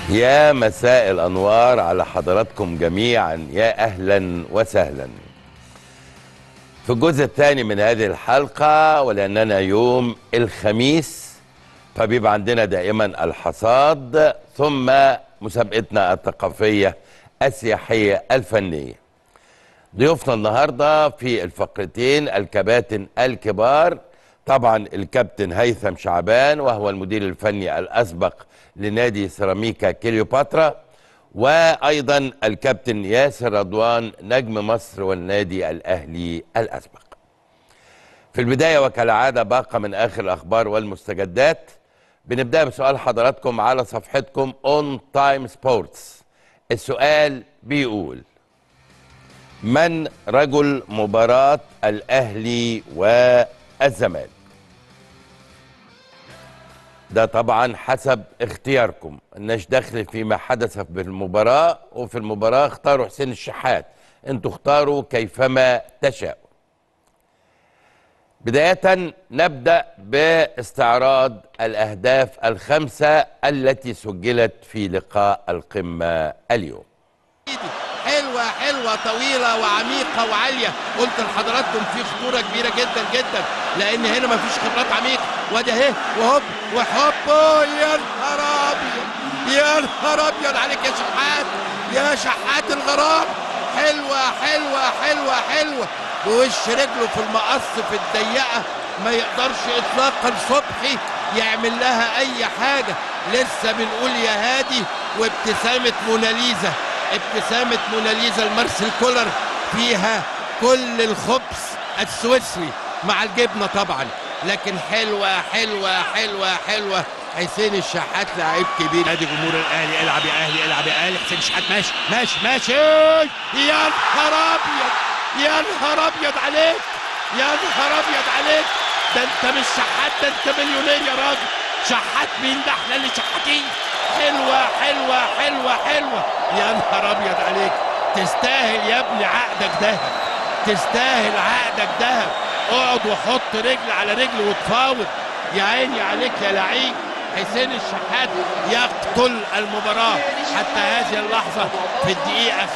يا مساء الانوار على حضراتكم جميعا يا اهلا وسهلا في الجزء الثاني من هذه الحلقه ولاننا يوم الخميس فبيبقى عندنا دائما الحصاد ثم مسابقتنا الثقافيه السياحيه الفنيه ضيوفنا النهارده في الفقرتين الكباتن الكبار طبعا الكابتن هيثم شعبان وهو المدير الفني الاسبق لنادي سيراميكا كليوباترا وايضا الكابتن ياسر رضوان نجم مصر والنادي الاهلي الاسبق. في البدايه وكالعاده باقه من اخر الاخبار والمستجدات بنبدا بسؤال حضراتكم على صفحتكم اون تايم سبورتس. السؤال بيقول من رجل مباراه الاهلي والزمالك؟ ده طبعا حسب اختياركم الناس داخل فيما حدث في المباراة وفي المباراة اختاروا حسين الشحات انتوا اختاروا كيفما تشاء بداية نبدأ باستعراض الأهداف الخمسة التي سجلت في لقاء القمة اليوم حلوة حلوة طويلة وعميقة وعالية قلت لحضراتكم في خطورة كبيرة جدا جدا لأن هنا مفيش خبرات عميقة وده اهي وهوب وحوب يا نهار أبيض يا نهار أبيض عليك يا شحات يا شحات الغرام حلوة حلوة حلوة حلوة بوش رجله في المقص في الضيقة ما يقدرش إطلاقا صبحي يعمل لها أي حاجة لسه بنقول يا هادي وابتسامة موناليزا ابتسامة موناليزا المارسيل كولر فيها كل الخبز السويسري مع الجبنة طبعا لكن حلوة حلوة حلوة حلوة حسين الشحات لعيب كبير ادي جمهور الاهلي العب يا اهلي العب يا اهلي حسين شحات ماشي ماشي ماشي يا نهار ابيض يا نهار ابيض عليك يا نهار ابيض عليك ده انت مش شحات ده انت مليونير يا راجل شحات مين ده احنا اللي شحاتين حلوة حلوة حلوة حلوة يا نهار أبيض عليك تستاهل يا ابني عقدك دهب تستاهل عقدك دهب اقعد وحط رجل على رجل وتفاوض يا عيني عليك يا لعيب حسين الشحات يقتل المباراة حتى هذه اللحظة في الدقيقة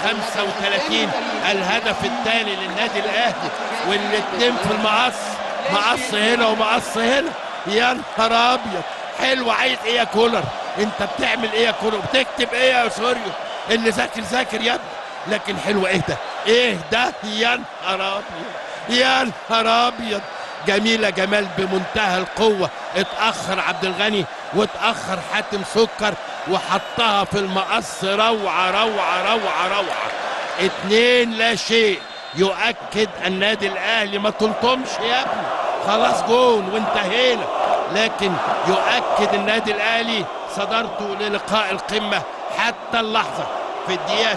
35 الهدف الثاني للنادي الأهلي والاتنين في المقص مقص هنا ومقص هنا يا نهار أبيض حلو عايز ايه يا كولر انت بتعمل ايه يا كولر بتكتب ايه يا سوريو اللي ذاكر ذاكر يا ابني لكن حلو ايه ده ايه ده يا نهار ابيض يا نهار ابيض جميله جمال بمنتهى القوه اتاخر عبد الغني واتاخر حاتم سكر وحطها في المقص روعه روعه روعه روعه اتنين لا شيء يؤكد النادي الاهلي ما تلطمش يا ابني خلاص جون وانتهينا لكن يؤكد النادي الاهلي صدارته للقاء القمه حتى اللحظه في الدقيقه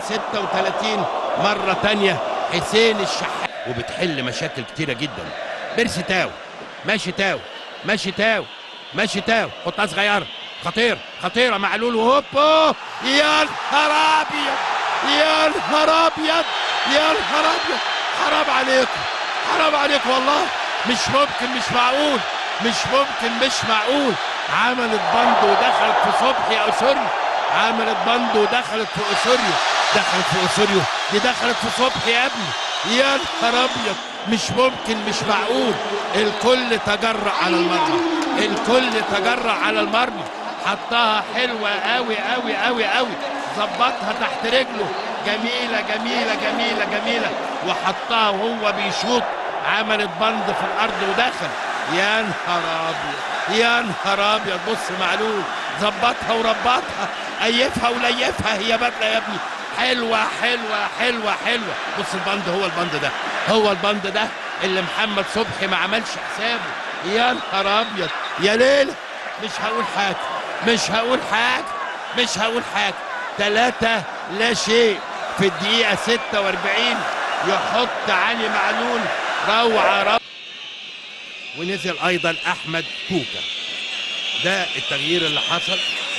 36 مره تانية حسين الشحات وبتحل مشاكل كتيره جدا بيرسي تاو ماشي تاو ماشي تاو ماشي تاو حطها صغيره خطير خطيره معلول وهوب يا نهار ابيض يا نهار ابيض يا نهار ابيض حرام عليكم حرام عليكم والله مش ممكن مش معقول مش ممكن مش معقول عملت بند ودخلت في صبحي او سوريو عملت بند ودخلت في اسوريو دخلت في اسوريو دي دخلت في صبحي يا ابني يا نهار ابيض مش ممكن مش معقول الكل تجرأ على المرمى الكل تجرأ على المرمى حطها حلوه قوي قوي قوي قوي ظبطها تحت رجله جميله جميله جميله جميله وحطها وهو بيشوط عملت بند في الارض ودخل يا نهار ابيض يا نهار ابيض بص معلول ظبطها وربطها ايفها وليفها هي بدله يا ابني حلوه حلوه حلوه حلوه بص البند هو البند ده هو البند ده اللي محمد صبحي ما عملش حسابه يا نهار ابيض يا ليله مش هقول حاجه مش هقول حاجه مش هقول حاجه ثلاثة لا شيء في الدقيقة 46 يحط علي معلول روعة روعة ونزل ايضا احمد كوكا ده التغيير اللي حصل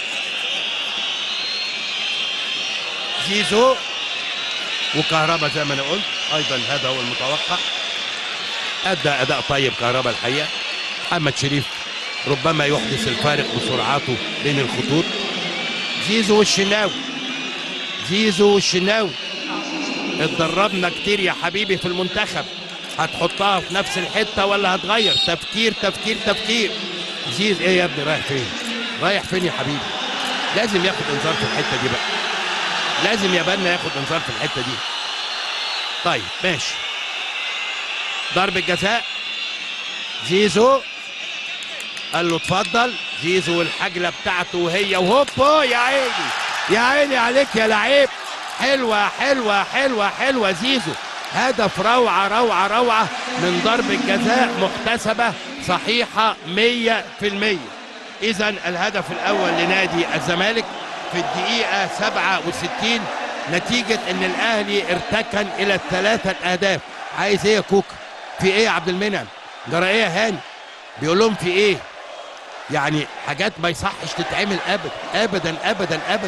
زيزو وكهربا زي ما انا قلت ايضا هذا هو المتوقع ادى اداء طيب كهربا الحقيقه محمد شريف ربما يحدث الفارق بسرعاته بين الخطوط زيزو والشناوي زيزو والشناوي اتدربنا كتير يا حبيبي في المنتخب هتحطها في نفس الحته ولا هتغير تفكير تفكير تفكير زيز ايه يا ابني رايح فين رايح فين يا حبيبي لازم ياخد انذار في الحته دي بقى لازم يا بنا ياخد انذار في الحته دي طيب ماشي ضربة جزاء زيزو قال له اتفضل زيزو والحجله بتاعته وهي وهوبا يا عيني يا عيني عليك يا لعيب حلوه حلوه حلوه حلوه زيزو هدف روعه روعه روعه من ضربه جزاء محتسبه صحيحه 100% اذا الهدف الاول لنادي الزمالك في الدقيقه 67 نتيجه ان الاهلي ارتكن الى الثلاثه اهداف عايز ايه يا كوكا في ايه يا عبد المنعم جرى ايه يا هاني بيقول لهم في ايه يعني حاجات ما يصحش تتعمل ابدا ابدا ابدا ابدا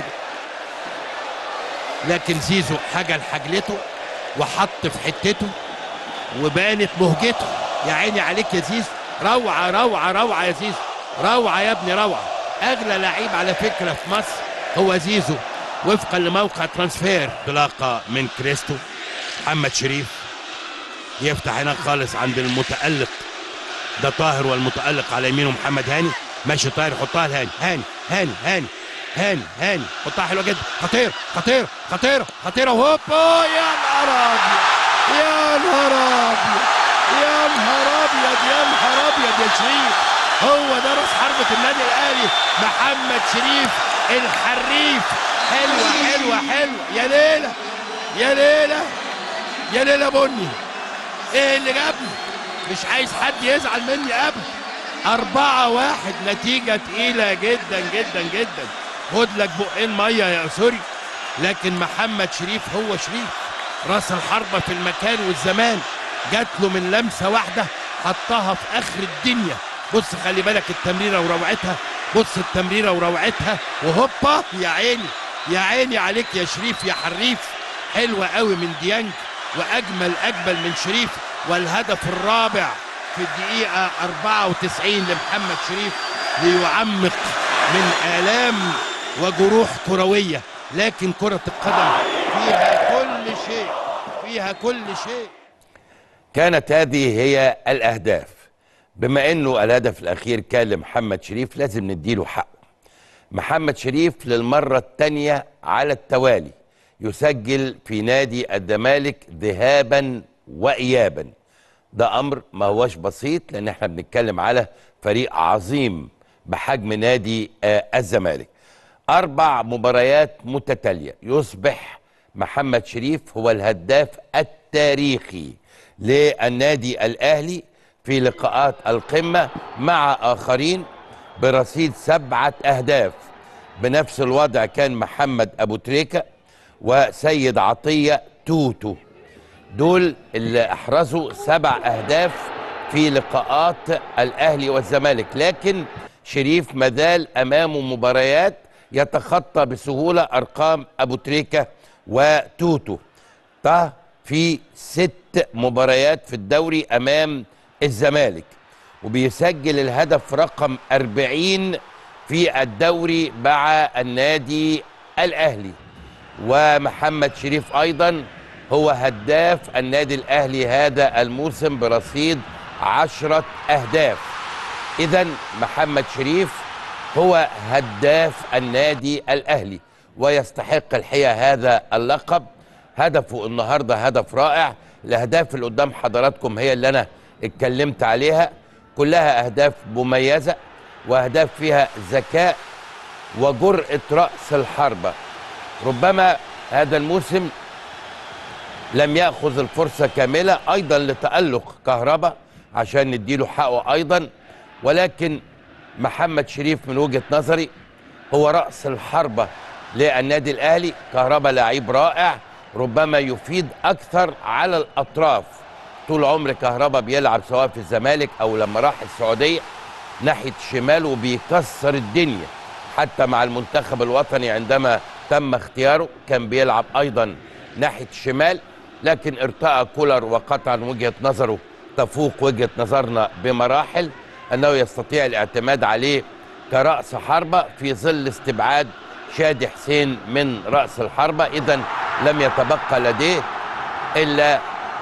لكن زيزو حاجه لحجلته وحط في حتته وبانت مهجته يا عيني عليك يا زيزو روعه روعه روعه يا زيزو روعه يا ابني روعه اغلى لعيب على فكره في مصر هو زيزو وفقا لموقع ترانسفير انطلاقه من كريستو محمد شريف يفتح هناك خالص عند المتالق ده طاهر والمتالق على يمينه محمد هاني ماشي طاهر حطها لهاني هاني هاني هاني هاني هاني حطها حلوه جدا خطير خطير خطيره خطيره وهوبا يا نهار ابيض يا نهار ابيض يا نهار ابيض يا نهار ابيض يا شريف هو ده راس حربة النادي الاهلي محمد شريف الحريف حلوه حلوه حلوه يا ليله يا ليله يا ليله بني ايه اللي جابني مش عايز حد يزعل مني ابدا أربعة واحد نتيجة تقيلة جدا جدا جدا خد لك بقين مية يا سوري لكن محمد شريف هو شريف راس الحربة في المكان والزمان جات له من لمسة واحدة حطها في آخر الدنيا بص خلي بالك التمريرة وروعتها بص التمريرة وروعتها وهوبا يا عيني يا عيني عليك يا شريف يا حريف حلوة قوي من ديانج وأجمل أجمل من شريف والهدف الرابع في الدقيقة 94 لمحمد شريف ليعمق من آلام وجروح كروية لكن كرة القدم فيها كل شيء فيها كل شيء كانت هذه هي الأهداف بما أنه الهدف الأخير كان لمحمد شريف لازم نديله حقه محمد شريف للمرة الثانية على التوالي يسجل في نادي الزمالك ذهابا وإيابا ده أمر ما هوش بسيط لأن احنا بنتكلم على فريق عظيم بحجم نادي آه الزمالك أربع مباريات متتالية يصبح محمد شريف هو الهداف التاريخي للنادي الأهلي في لقاءات القمة مع آخرين برصيد سبعة أهداف بنفس الوضع كان محمد أبو تريكة وسيد عطية توتو دول اللي أحرزوا سبع أهداف في لقاءات الأهلي والزمالك لكن شريف مازال أمامه مباريات يتخطى بسهولة أرقام أبو تريكة وتوتو طه في ست مباريات في الدوري أمام الزمالك وبيسجل الهدف رقم 40 في الدوري مع النادي الأهلي ومحمد شريف أيضا هو هداف النادي الأهلي هذا الموسم برصيد عشرة أهداف إذا محمد شريف هو هداف النادي الأهلي ويستحق الحقيقة هذا اللقب هدفه النهاردة هدف رائع الأهداف اللي قدام حضراتكم هي اللي أنا اتكلمت عليها كلها أهداف مميزة وأهداف فيها ذكاء وجرأة رأس الحربة ربما هذا الموسم لم يأخذ الفرصة كاملة أيضا لتألق كهربا عشان نديله حقه أيضا ولكن محمد شريف من وجهة نظري هو رأس الحربة للنادي الأهلي كهربا لعيب رائع ربما يفيد أكثر على الأطراف طول عمر كهربا بيلعب سواء في الزمالك أو لما راح السعودية ناحية الشمال وبيكسر الدنيا حتى مع المنتخب الوطني عندما تم اختياره كان بيلعب أيضا ناحية الشمال لكن ارتأى كولر وقطعا وجهة نظره تفوق وجهة نظرنا بمراحل أنه يستطيع الاعتماد عليه كرأس حربة في ظل استبعاد شادي حسين من راس الحربه اذا لم يتبقى لديه الا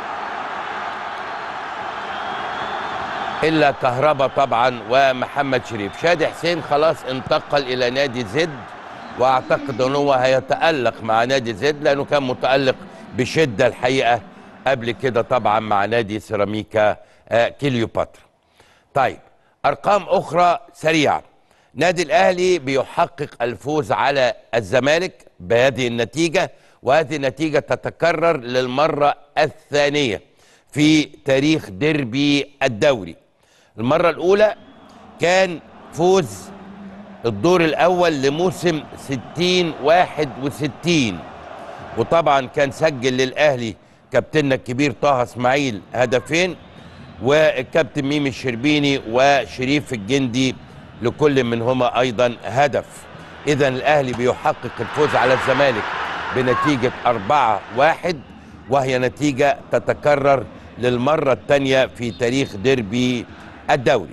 الا كهربا طبعا ومحمد شريف شادي حسين خلاص انتقل الى نادي زد واعتقد ان هو هيتالق مع نادي زد لانه كان متالق بشده الحقيقه قبل كده طبعا مع نادي سيراميكا آه، كليوباترا طيب ارقام اخرى سريعه نادي الاهلي بيحقق الفوز على الزمالك بهذه النتيجه وهذه النتيجه تتكرر للمره الثانيه في تاريخ ديربي الدوري المره الاولى كان فوز الدور الاول لموسم 60 61 وطبعا كان سجل للاهلي كابتننا الكبير طه اسماعيل هدفين والكابتن ميمي الشربيني وشريف الجندي لكل منهما ايضا هدف اذا الاهلي بيحقق الفوز على الزمالك بنتيجه 4 1 وهي نتيجه تتكرر للمره الثانيه في تاريخ ديربي الدوري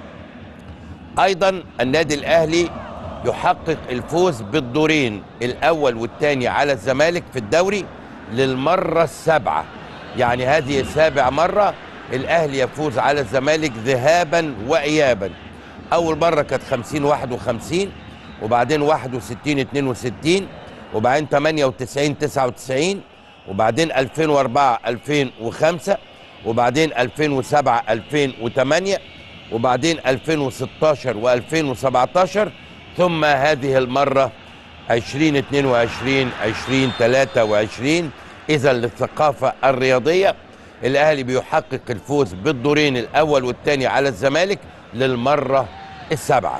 ايضا النادي الاهلي يحقق الفوز بالدورين الاول والثاني على الزمالك في الدوري للمره السابعه يعني هذه سابع مره الاهلي يفوز على الزمالك ذهابا وايابا اول مره كانت 50 51 وبعدين 61 62 وبعدين 98 99 وبعدين 2004 2005 وبعدين 2007 2008 وبعدين 2016 و2017 ثم هذه المرة 2022 2023 إذا للثقافة الرياضية الأهلي بيحقق الفوز بالدورين الأول والثاني على الزمالك للمرة السابعة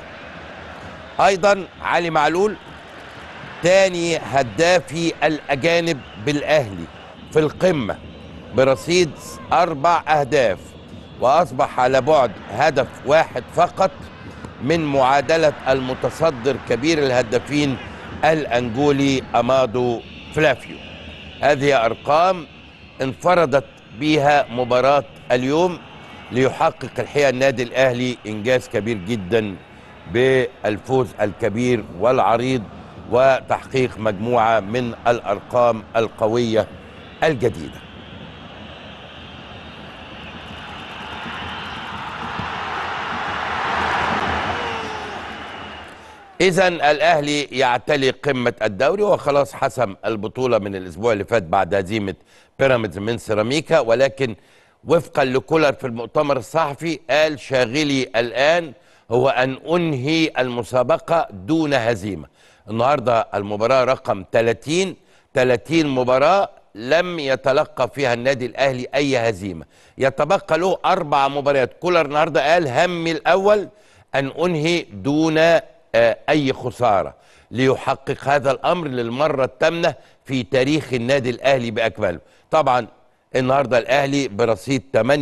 أيضا علي معلول تاني هدافي الأجانب بالأهلي في القمة برصيد أربع أهداف وأصبح على بعد هدف واحد فقط من معادلة المتصدر كبير الهدافين الأنجولي أمادو فلافيو هذه أرقام انفردت بها مباراة اليوم ليحقق الحقيقة النادي الأهلي إنجاز كبير جدا بالفوز الكبير والعريض وتحقيق مجموعة من الأرقام القوية الجديدة إذا الأهلي يعتلي قمة الدوري وخلاص حسم البطولة من الأسبوع اللي فات بعد هزيمة بيراميدز من سيراميكا ولكن وفقا لكولر في المؤتمر الصحفي قال شاغلي الآن هو أن أنهي المسابقة دون هزيمة النهاردة المباراة رقم 30 30 مباراة لم يتلقى فيها النادي الأهلي أي هزيمة يتبقى له أربع مباريات كولر النهاردة قال همي الأول أن أنهي دون آه، أي خسارة ليحقق هذا الأمر للمرة الثامنة في تاريخ النادي الأهلي بأكمله طبعا النهاردة الأهلي برصيد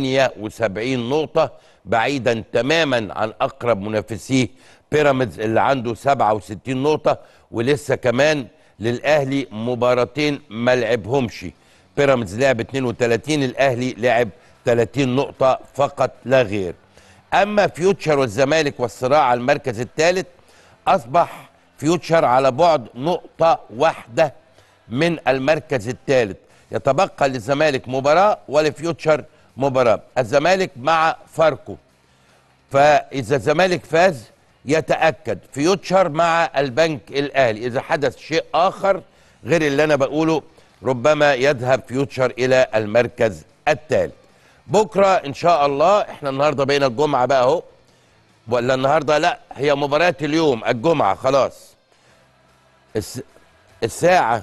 78 نقطة بعيدا تماما عن أقرب منافسيه بيراميدز اللي عنده 67 نقطة ولسه كمان للأهلي مباراتين ما لعبهمش بيراميدز لعب 32 الأهلي لعب 30 نقطة فقط لا غير أما فيوتشر والزمالك والصراع على المركز الثالث أصبح فيوتشر على بعد نقطة واحدة من المركز الثالث يتبقى للزمالك مباراة ولفيوتشر مباراة الزمالك مع فاركو فإذا الزمالك فاز يتأكد فيوتشر مع البنك الأهلي إذا حدث شيء آخر غير اللي أنا بقوله ربما يذهب فيوتشر إلى المركز الثالث بكرة إن شاء الله إحنا النهاردة بين الجمعة بقى أهو ولا النهاردة لا هي مباراة اليوم الجمعة خلاص الس... الساعة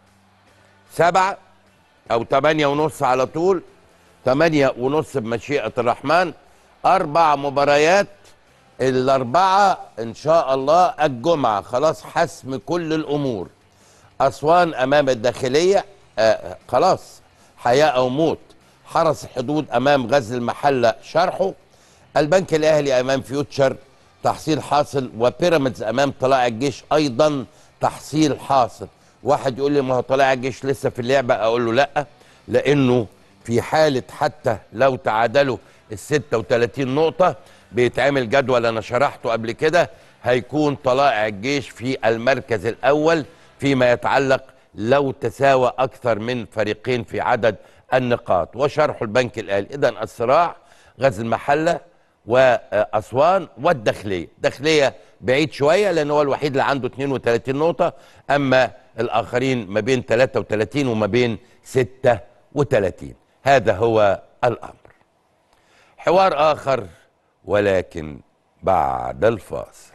سبعة أو تمانية ونص على طول تمانية ونص بمشيئة الرحمن أربع مباريات الأربعة إن شاء الله الجمعة خلاص حسم كل الأمور أسوان أمام الداخلية آه خلاص حياة أو موت حرس الحدود أمام غزل المحلة شرحه البنك الأهلي أمام فيوتشر تحصيل حاصل وبيراميدز أمام طلائع الجيش أيضا تحصيل حاصل واحد يقول لي ما هو طلائع الجيش لسه في اللعبة أقول له لأ لأنه في حالة حتى لو تعادلوا ال 36 نقطة بيتعمل جدول أنا شرحته قبل كده هيكون طلائع الجيش في المركز الأول فيما يتعلق لو تساوى أكثر من فريقين في عدد النقاط وشرح البنك الأهلي إذا الصراع غزل المحلة وأسوان والداخلية الداخلية بعيد شوية لأن هو الوحيد اللي عنده 32 نقطة أما الآخرين ما بين 33 وما بين 36 هذا هو الأمر حوار آخر ولكن بعد الفاصل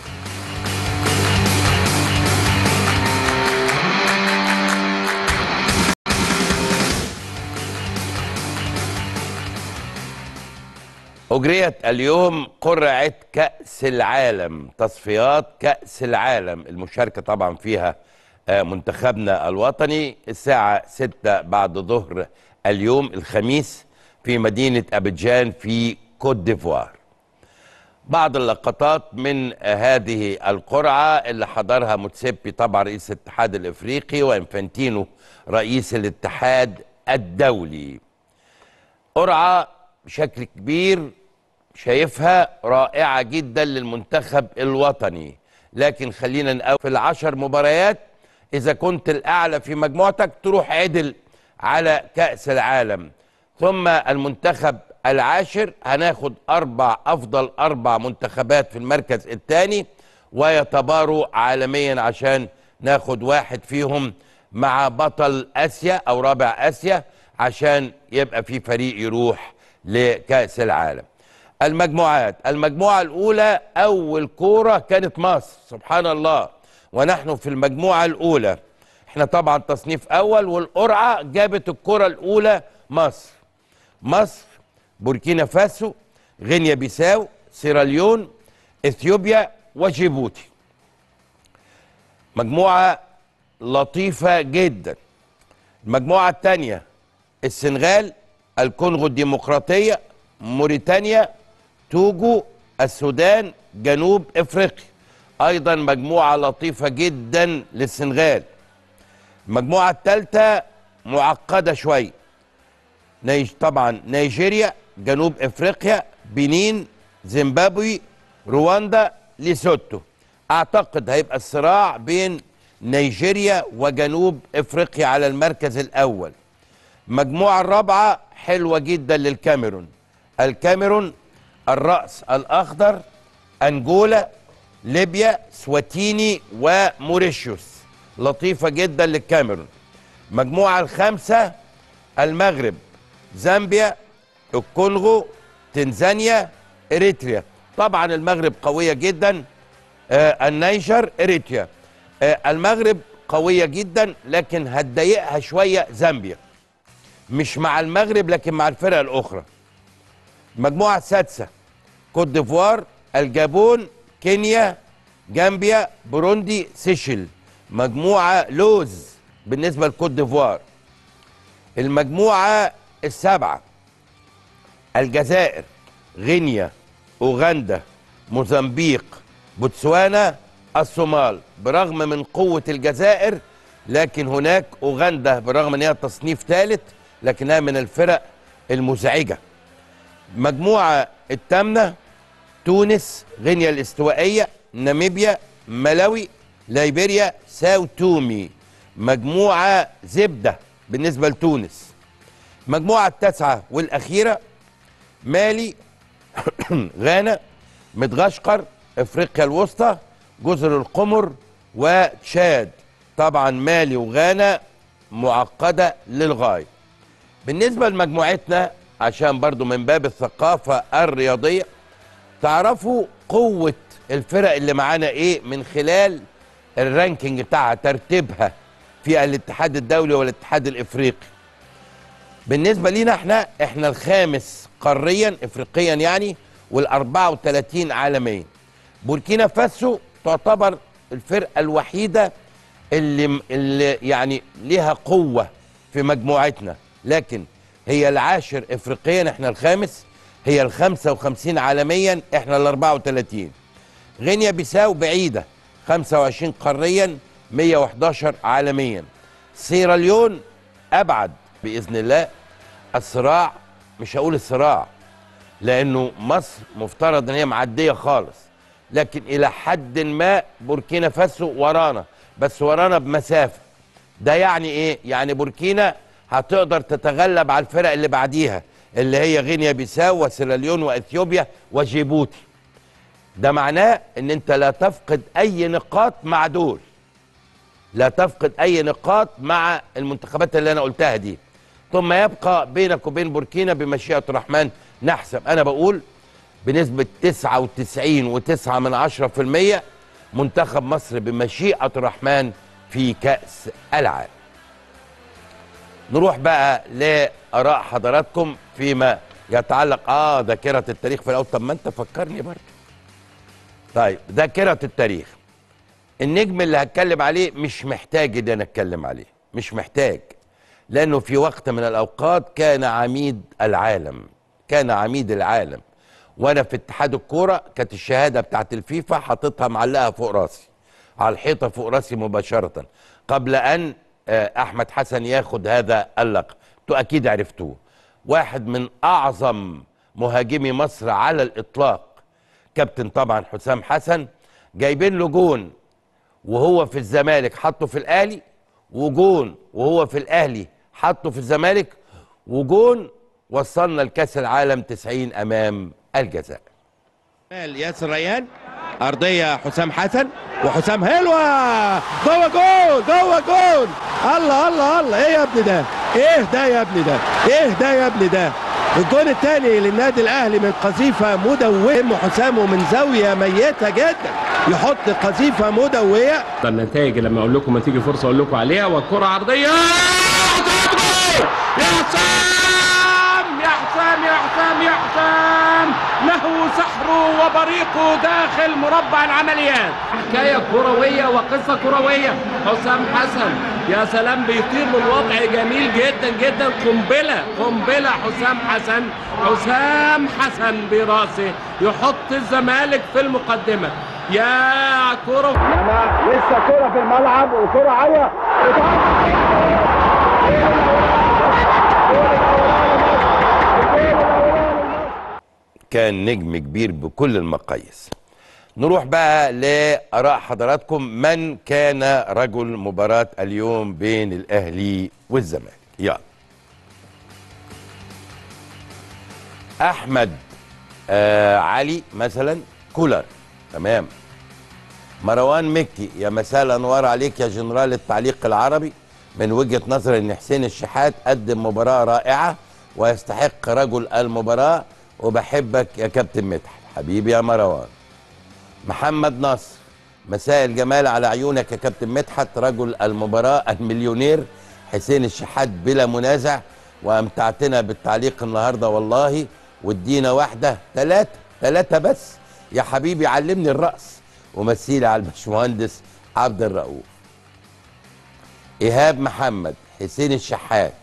أجريت اليوم قرعة كأس العالم تصفيات كأس العالم المشاركة طبعا فيها آه، منتخبنا الوطني الساعة 6 بعد ظهر اليوم الخميس في مدينة أبيجان في كوت ديفوار بعض اللقطات من هذه القرعة اللي حضرها موتسيبي طبعا رئيس الاتحاد الإفريقي وإنفانتينو رئيس الاتحاد الدولي قرعة بشكل كبير شايفها رائعة جدا للمنتخب الوطني لكن خلينا نقول في العشر مباريات إذا كنت الأعلى في مجموعتك تروح عدل على كأس العالم ثم المنتخب العاشر هناخد أربع أفضل أربع منتخبات في المركز الثاني ويتباروا عالميا عشان ناخد واحد فيهم مع بطل آسيا أو رابع آسيا عشان يبقى في فريق يروح لكأس العالم المجموعات المجموعة الأولى أول كورة كانت مصر سبحان الله ونحن في المجموعة الأولى احنا طبعا تصنيف أول والقرعة جابت الكرة الأولى مصر مصر بوركينا فاسو غينيا بيساو سيراليون اثيوبيا وجيبوتي مجموعة لطيفة جدا المجموعة الثانية السنغال الكونغو الديمقراطية موريتانيا توجو السودان جنوب افريقيا ايضا مجموعة لطيفة جدا للسنغال المجموعة الثالثة معقدة شوية نيج طبعا نيجيريا جنوب افريقيا بنين زيمبابوي رواندا ليسوتو اعتقد هيبقى الصراع بين نيجيريا وجنوب افريقيا على المركز الاول المجموعة الرابعة حلوة جدا للكاميرون الكاميرون الرأس الأخضر أنجولا ليبيا سواتيني وموريشيوس لطيفة جدا للكاميرون المجموعة الخامسة المغرب زامبيا الكونغو تنزانيا اريتريا طبعا المغرب قوية جدا آه النيجر اريتريا آه المغرب قوية جدا لكن هتضايقها شوية زامبيا مش مع المغرب لكن مع الفرق الأخرى المجموعة السادسة كوت ديفوار الجابون كينيا جامبيا بوروندي سيشل مجموعة لوز بالنسبة لكوت ديفوار المجموعة السابعة الجزائر غينيا أوغندا موزمبيق بوتسوانا الصومال برغم من قوة الجزائر لكن هناك أوغندا برغم أنها تصنيف ثالث لكنها من الفرق المزعجة مجموعة الثامنة تونس غينيا الاستوائية ناميبيا ملاوي ليبيريا ساو تومي مجموعة زبدة بالنسبة لتونس المجموعة التاسعة والأخيرة مالي غانا مدغشقر افريقيا الوسطى جزر القمر وتشاد طبعا مالي وغانا معقدة للغاية بالنسبة لمجموعتنا عشان برضو من باب الثقافة الرياضية تعرفوا قوة الفرق اللي معانا ايه من خلال الرانكينج بتاعها ترتيبها في الاتحاد الدولي والاتحاد الافريقي بالنسبة لينا احنا احنا الخامس قاريا افريقيا يعني وال34 عالميا بوركينا فاسو تعتبر الفرقة الوحيدة اللي اللي يعني ليها قوة في مجموعتنا لكن هي العاشر افريقيا احنا الخامس هي ال 55 عالميا احنا ال 34 غينيا بيساو بعيده 25 قاريا 111 عالميا سيراليون ابعد باذن الله الصراع مش هقول الصراع لانه مصر مفترض ان هي معديه خالص لكن الى حد ما بوركينا فاسو ورانا بس ورانا بمسافه ده يعني ايه يعني بوركينا هتقدر تتغلب على الفرق اللي بعديها اللي هي غينيا بيساو وسيراليون واثيوبيا وجيبوتي ده معناه ان انت لا تفقد اي نقاط مع دول لا تفقد اي نقاط مع المنتخبات اللي انا قلتها دي ثم يبقى بينك وبين بوركينا بمشيئه الرحمن نحسب انا بقول بنسبه 99 و9 من 10% منتخب مصر بمشيئه الرحمن في كاس العالم نروح بقى لاراء حضراتكم فيما يتعلق اه ذاكره التاريخ في الاول طب ما انت فكرني برضه طيب ذاكره التاريخ النجم اللي هتكلم عليه مش محتاج ان انا اتكلم عليه مش محتاج لانه في وقت من الاوقات كان عميد العالم كان عميد العالم وانا في اتحاد الكوره كانت الشهاده بتاعت الفيفا حاططها معلقه فوق راسي على الحيطه فوق راسي مباشره قبل ان آه، احمد حسن ياخد هذا اللقب انتوا اكيد عرفتوه واحد من اعظم مهاجمي مصر على الاطلاق كابتن طبعا حسام حسن جايبين له جون وهو في الزمالك حطه في الاهلي وجون وهو في الاهلي حطه في الزمالك وجون وصلنا لكاس العالم 90 امام الجزائر ياسر ريان ارضيه حسام حسن وحسام حلوه جوه جول جوه جول الله الله الله ايه يا ابني ده ايه ده يا ابني ده ايه ده يا ابني ده الجول الثاني للنادي الاهلي من قذيفه مدويه حسام من زاويه ميته جدا يحط قذيفه مدويه النتائج لما اقول لكم ما تيجي فرصه اقول لكم عليها والكره عرضيه يا حسام يا حسام يا حسام يا حسام له سحره وبريقه داخل مربع العمليات حكايه كرويه وقصه كرويه حسام حسن يا سلام بيطير من وضع جميل جدا جدا قنبله قنبله حسام حسن حسام حسن براسه يحط الزمالك في المقدمه يا كره لسه كرة في الملعب وكرة عالية كان نجم كبير بكل المقاييس نروح بقى لآراء حضراتكم من كان رجل مباراة اليوم بين الأهلي والزمالك يلا أحمد آه علي مثلا كولر تمام مروان مكي يا مساء الأنوار عليك يا جنرال التعليق العربي من وجهة نظري أن حسين الشحات قدم مباراة رائعة ويستحق رجل المباراة وبحبك يا كابتن مدحت حبيبي يا مروان محمد نصر مساء الجمال على عيونك يا كابتن مدحت رجل المباراة المليونير حسين الشحات بلا منازع وامتعتنا بالتعليق النهارده والله وادينا واحده ثلاثه ثلاثه بس يا حبيبي علمني الرأس ومثيلي على الباشمهندس عبد الرؤوف ايهاب محمد حسين الشحات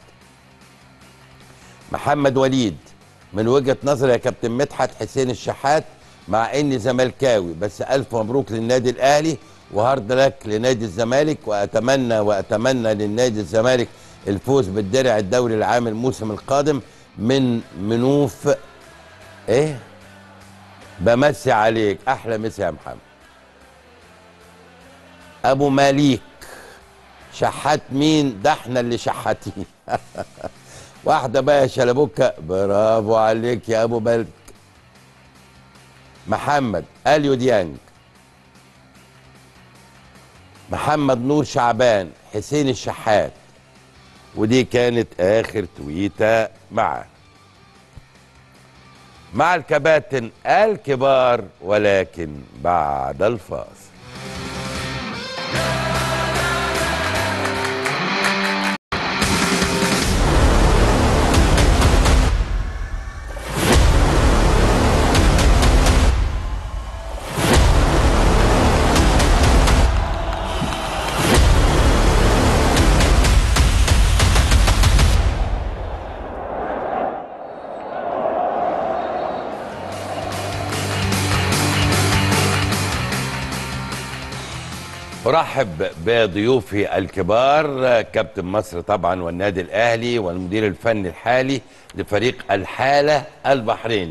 محمد وليد من وجهه نظري يا كابتن مدحت حسين الشحات مع اني زملكاوي بس الف مبروك للنادي الاهلي وهارد لك لنادي الزمالك واتمنى واتمنى للنادي الزمالك الفوز بالدرع الدوري العام الموسم القادم من منوف ايه بمسي عليك احلى مسي يا محمد ابو ماليك شحات مين ده احنا اللي شحاتين واحده بقى يا شلبوكه برافو عليك يا ابو مالك محمد اليو ديانج محمد نور شعبان حسين الشحات ودي كانت اخر تويته معاه مع الكباتن الكبار ولكن بعد الفاصل ارحب بضيوفي الكبار كابتن مصر طبعا والنادي الاهلي والمدير الفني الحالي لفريق الحاله البحريني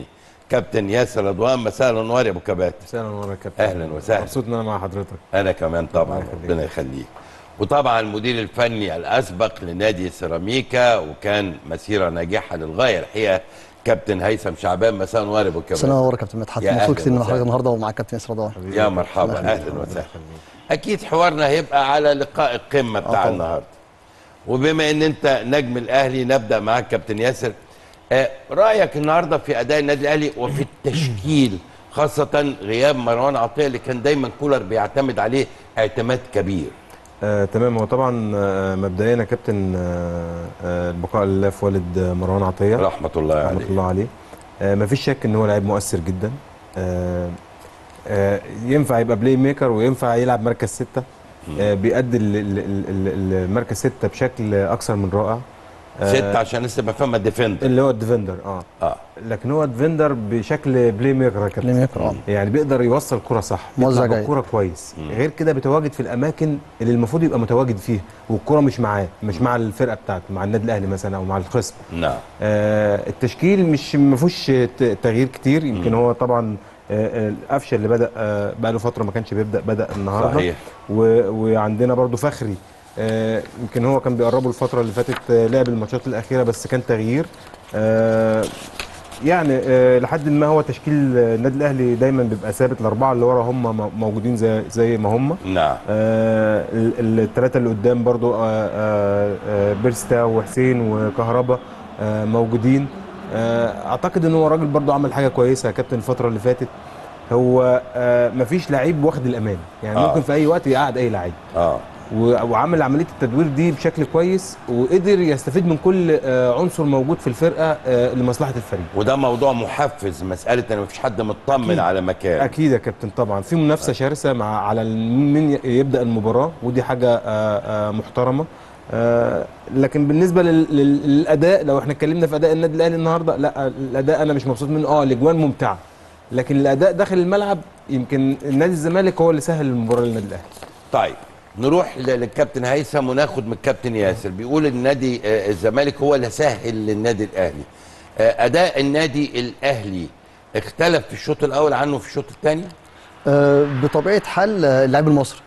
كابتن ياسر رضوان مساء الانوار يا ابو كبات مساء النور يا كابتن أهلاً وسهلاً. مبسوط ان انا مع حضرتك انا كمان طبعا الله يخليك. ربنا يخليك وطبعا المدير الفني الاسبق لنادي سيراميكا وكان مسيره ناجحه للغايه الحقيقه كابتن هيثم شعبان مساء الانوار يا ابو كبات سنة ورا كابتن مدحت يا مبسوط أهلاً كتير ان وسهلاً. حضرتك النهارده ومع كابتن ياسر رضوان يا مرحبا اهلا وسهلا اكيد حوارنا هيبقى على لقاء القمه بتاع طبعاً. النهارده وبما ان انت نجم الاهلي نبدا معاك كابتن ياسر آه رايك النهارده في اداء النادي الاهلي وفي التشكيل خاصه غياب مروان عطيه اللي كان دايما كولر بيعتمد عليه اعتماد كبير آه تمام هو طبعا آه مبدئيا يا كابتن آه آه البقاء لله في والد آه، مروان عطيه رحمه الله رحمه عليه الله عليه آه مفيش شك ان هو لعيب مؤثر جدا آه آه ينفع يبقى بلاي ميكر وينفع يلعب مركز ستة آه بيأدي ال- ال- ال- ال- المركز ستة بشكل اكثر من رائع آه ستة عشان لسه بفهمها ديفندر اللي هو الديفندر اه اه لكن هو ديفندر بشكل بلاي ميكر يا كابتن بلاي ميكر، آه. يعني بيقدر يوصل كرة صح موزع يطلع جيد. بالكرة كويس غير كده بيتواجد في الاماكن اللي المفروض يبقى متواجد فيها والكرة مش معاه مش مع الفرقة بتاعته مع النادي الاهلي مثلا او مع الخصم نعم آه التشكيل مش ما فيهوش ت- تغيير كتير يمكن هو طبعا آه، آه، القفشه اللي بدا آه، بقى له فتره ما كانش بيبدا بدا النهارده صحيح. و- وعندنا برضو فخري آه، يمكن هو كان بيقربه الفتره اللي فاتت آه، لعب الماتشات الاخيره بس كان تغيير آه، يعني آه، لحد ما هو تشكيل آه، النادي الاهلي دايما بيبقى ثابت الاربعه اللي ورا هم م- موجودين زي زي ما هم نعم الثلاثه اللي قدام برضو آه، آه، آه، بيرستا وحسين وكهربا آه، موجودين آه، اعتقد ان هو راجل برضو عمل حاجه كويسه يا كابتن الفتره اللي فاتت هو آه، مفيش لعيب واخد الامان يعني آه. ممكن في اي وقت يقعد اي لعيب اه و- وعمل عمليه التدوير دي بشكل كويس وقدر يستفيد من كل آه، عنصر موجود في الفرقه آه، لمصلحه الفريق وده موضوع محفز مساله ان مفيش حد مطمن أكيد. على مكان اكيد يا كابتن طبعا في منافسه شرسه مع على ال- مين ي- يبدا المباراه ودي حاجه آه، آه، محترمه آه، لكن بالنسبه لل- لل- للاداء لو احنا اتكلمنا في اداء النادي الاهلي النهارده لا الاداء انا مش مبسوط منه اه الاجوان ممتعه لكن الاداء داخل الملعب يمكن نادي الزمالك هو اللي سهل المباراه للنادي الاهلي طيب نروح ل- للكابتن هيثم وناخد من الكابتن ياسر بيقول النادي آه، الزمالك هو اللي سهل للنادي الاهلي آه، اداء النادي الاهلي اختلف في الشوط الاول عنه في الشوط الثاني آه، بطبيعه حال آه، اللاعب المصري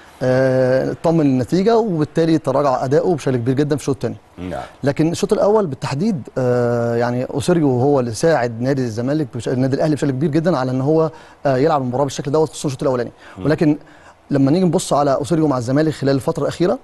آه، اطمن النتيجه وبالتالي تراجع اداؤه بشكل كبير جدا في الشوط الثاني نعم لكن الشوط الاول بالتحديد آه، يعني اوسيريو هو اللي ساعد نادي الزمالك بش... النادي الاهلي بشكل كبير جدا على ان هو آه، يلعب المباراه بالشكل دوت خصوصا الشوط الاولاني ولكن لما نيجي نبص على اوسيريو مع الزمالك خلال الفتره الاخيره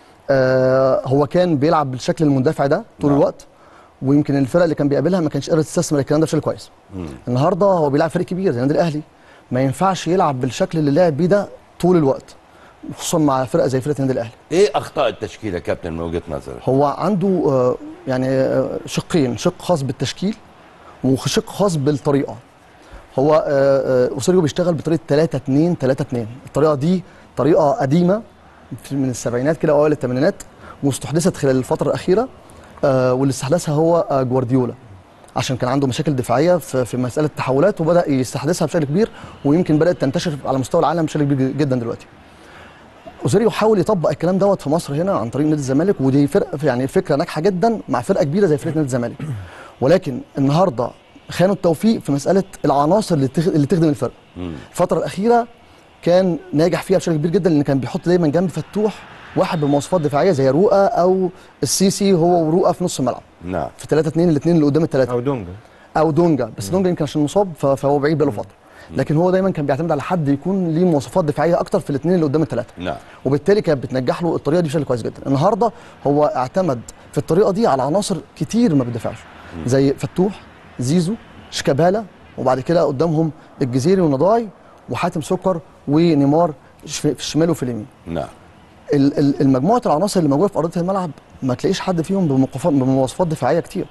آه، هو كان بيلعب بالشكل المندفع ده طول نعم. الوقت ويمكن الفرق اللي كان بيقابلها ما كانش قادر تستثمر الكلام ده بشكل كويس النهارده هو بيلعب فريق كبير زي النادي الاهلي ما ينفعش يلعب بالشكل اللي لعب بيه ده طول الوقت خصوصا مع فرقه زي فرقه النادي الاهلي ايه اخطاء التشكيله يا كابتن من وجهه نظرك هو عنده آه، يعني آه، شقين شق خاص بالتشكيل وشق خاص بالطريقه هو آه، آه، اوسيريو بيشتغل بطريقه 3 2 3 2 الطريقه دي طريقه قديمه في- من السبعينات كده اوائل الثمانينات واستحدثت خلال الفتره الاخيره آه، واللي استحدثها هو آه، جوارديولا عشان كان عنده مشاكل دفاعيه في في مساله التحولات وبدا يستحدثها بشكل كبير ويمكن بدات تنتشر على مستوى العالم بشكل كبير جدا دلوقتي اوزيريو حاول يطبق الكلام دوت في مصر هنا عن طريق نادي الزمالك ودي فرقه يعني فكره ناجحه جدا مع فرقه كبيره زي فرقه نادي الزمالك ولكن النهارده خانوا التوفيق في مساله العناصر اللي تخ- اللي تخدم الفرقه الفتره الاخيره كان ناجح فيها بشكل كبير جدا لان كان بيحط دايما جنب فتوح واحد بمواصفات دفاعيه زي رؤى او السيسي هو ورؤى في نص الملعب نعم في 3 2 الاثنين اللي قدام الثلاثه او دونجا او دونجا بس دونجا يمكن عشان مصاب ف- فهو بعيد بقاله فتره لكن هو دايما كان بيعتمد على حد يكون ليه مواصفات دفاعيه اكتر في الاثنين اللي قدام الثلاثه نعم وبالتالي كانت بتنجح له الطريقه دي بشكل كويس جدا النهارده هو اعتمد في الطريقه دي على عناصر كتير ما بتدافعش زي فتوح زيزو شيكابالا وبعد كده قدامهم الجزيري ونضاي وحاتم سكر ونيمار ش- في الشمال وفي اليمين نعم ال- ال- المجموعه العناصر اللي موجوده في ارضيه الملعب ما تلاقيش حد فيهم بمقف- بمواصفات دفاعيه كتير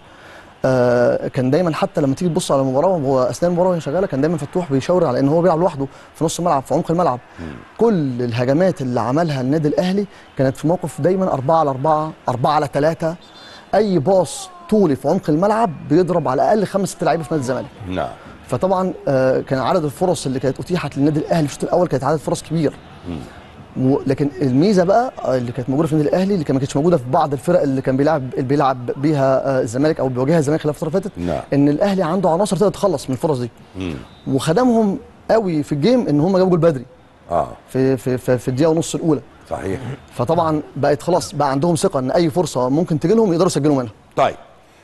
آه كان دايما حتى لما تيجي تبص على المباراه وهو اثناء المباراه وهي شغاله كان دايما فتوح بيشاور على ان هو بيلعب لوحده في نص الملعب في عمق الملعب كل الهجمات اللي عملها النادي الاهلي كانت في موقف دايما 4 على 4 4 على 3 اي باص طولي في عمق الملعب بيضرب على الاقل خمس ست لعيبه في نادي الزمالك نعم فطبعا آه، كان عدد الفرص اللي كانت اتيحت للنادي الاهلي في الشوط الاول كانت عدد فرص كبير و- لكن الميزه بقى اللي كانت موجوده في النادي الاهلي اللي كان ما كانتش موجوده في بعض الفرق اللي كان بيلعب اللي بيلعب بيها آه، الزمالك او بيواجهها الزمالك خلال الفتره اللي فاتت نعم. ان الاهلي عنده عناصر تقدر تخلص من الفرص دي مم. وخدمهم قوي في الجيم ان هم جابوا جول بدري اه في في في, في الدقيقه ونص الاولى صحيح فطبعا بقت خلاص بقى عندهم ثقه ان اي فرصه ممكن تجي لهم يقدروا يسجلوا منها طيب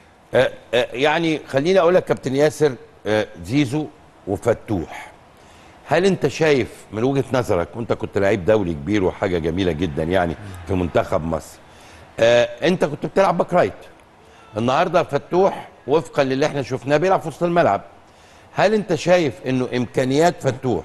آه آه يعني خليني اقول لك كابتن ياسر آه زيزو وفتوح هل انت شايف من وجهه نظرك وانت كنت لعيب دولي كبير وحاجه جميله جدا يعني في منتخب مصر آه انت كنت بتلعب باك رايت النهارده فتوح وفقا للي احنا شفناه بيلعب في وسط الملعب هل انت شايف انه امكانيات فتوح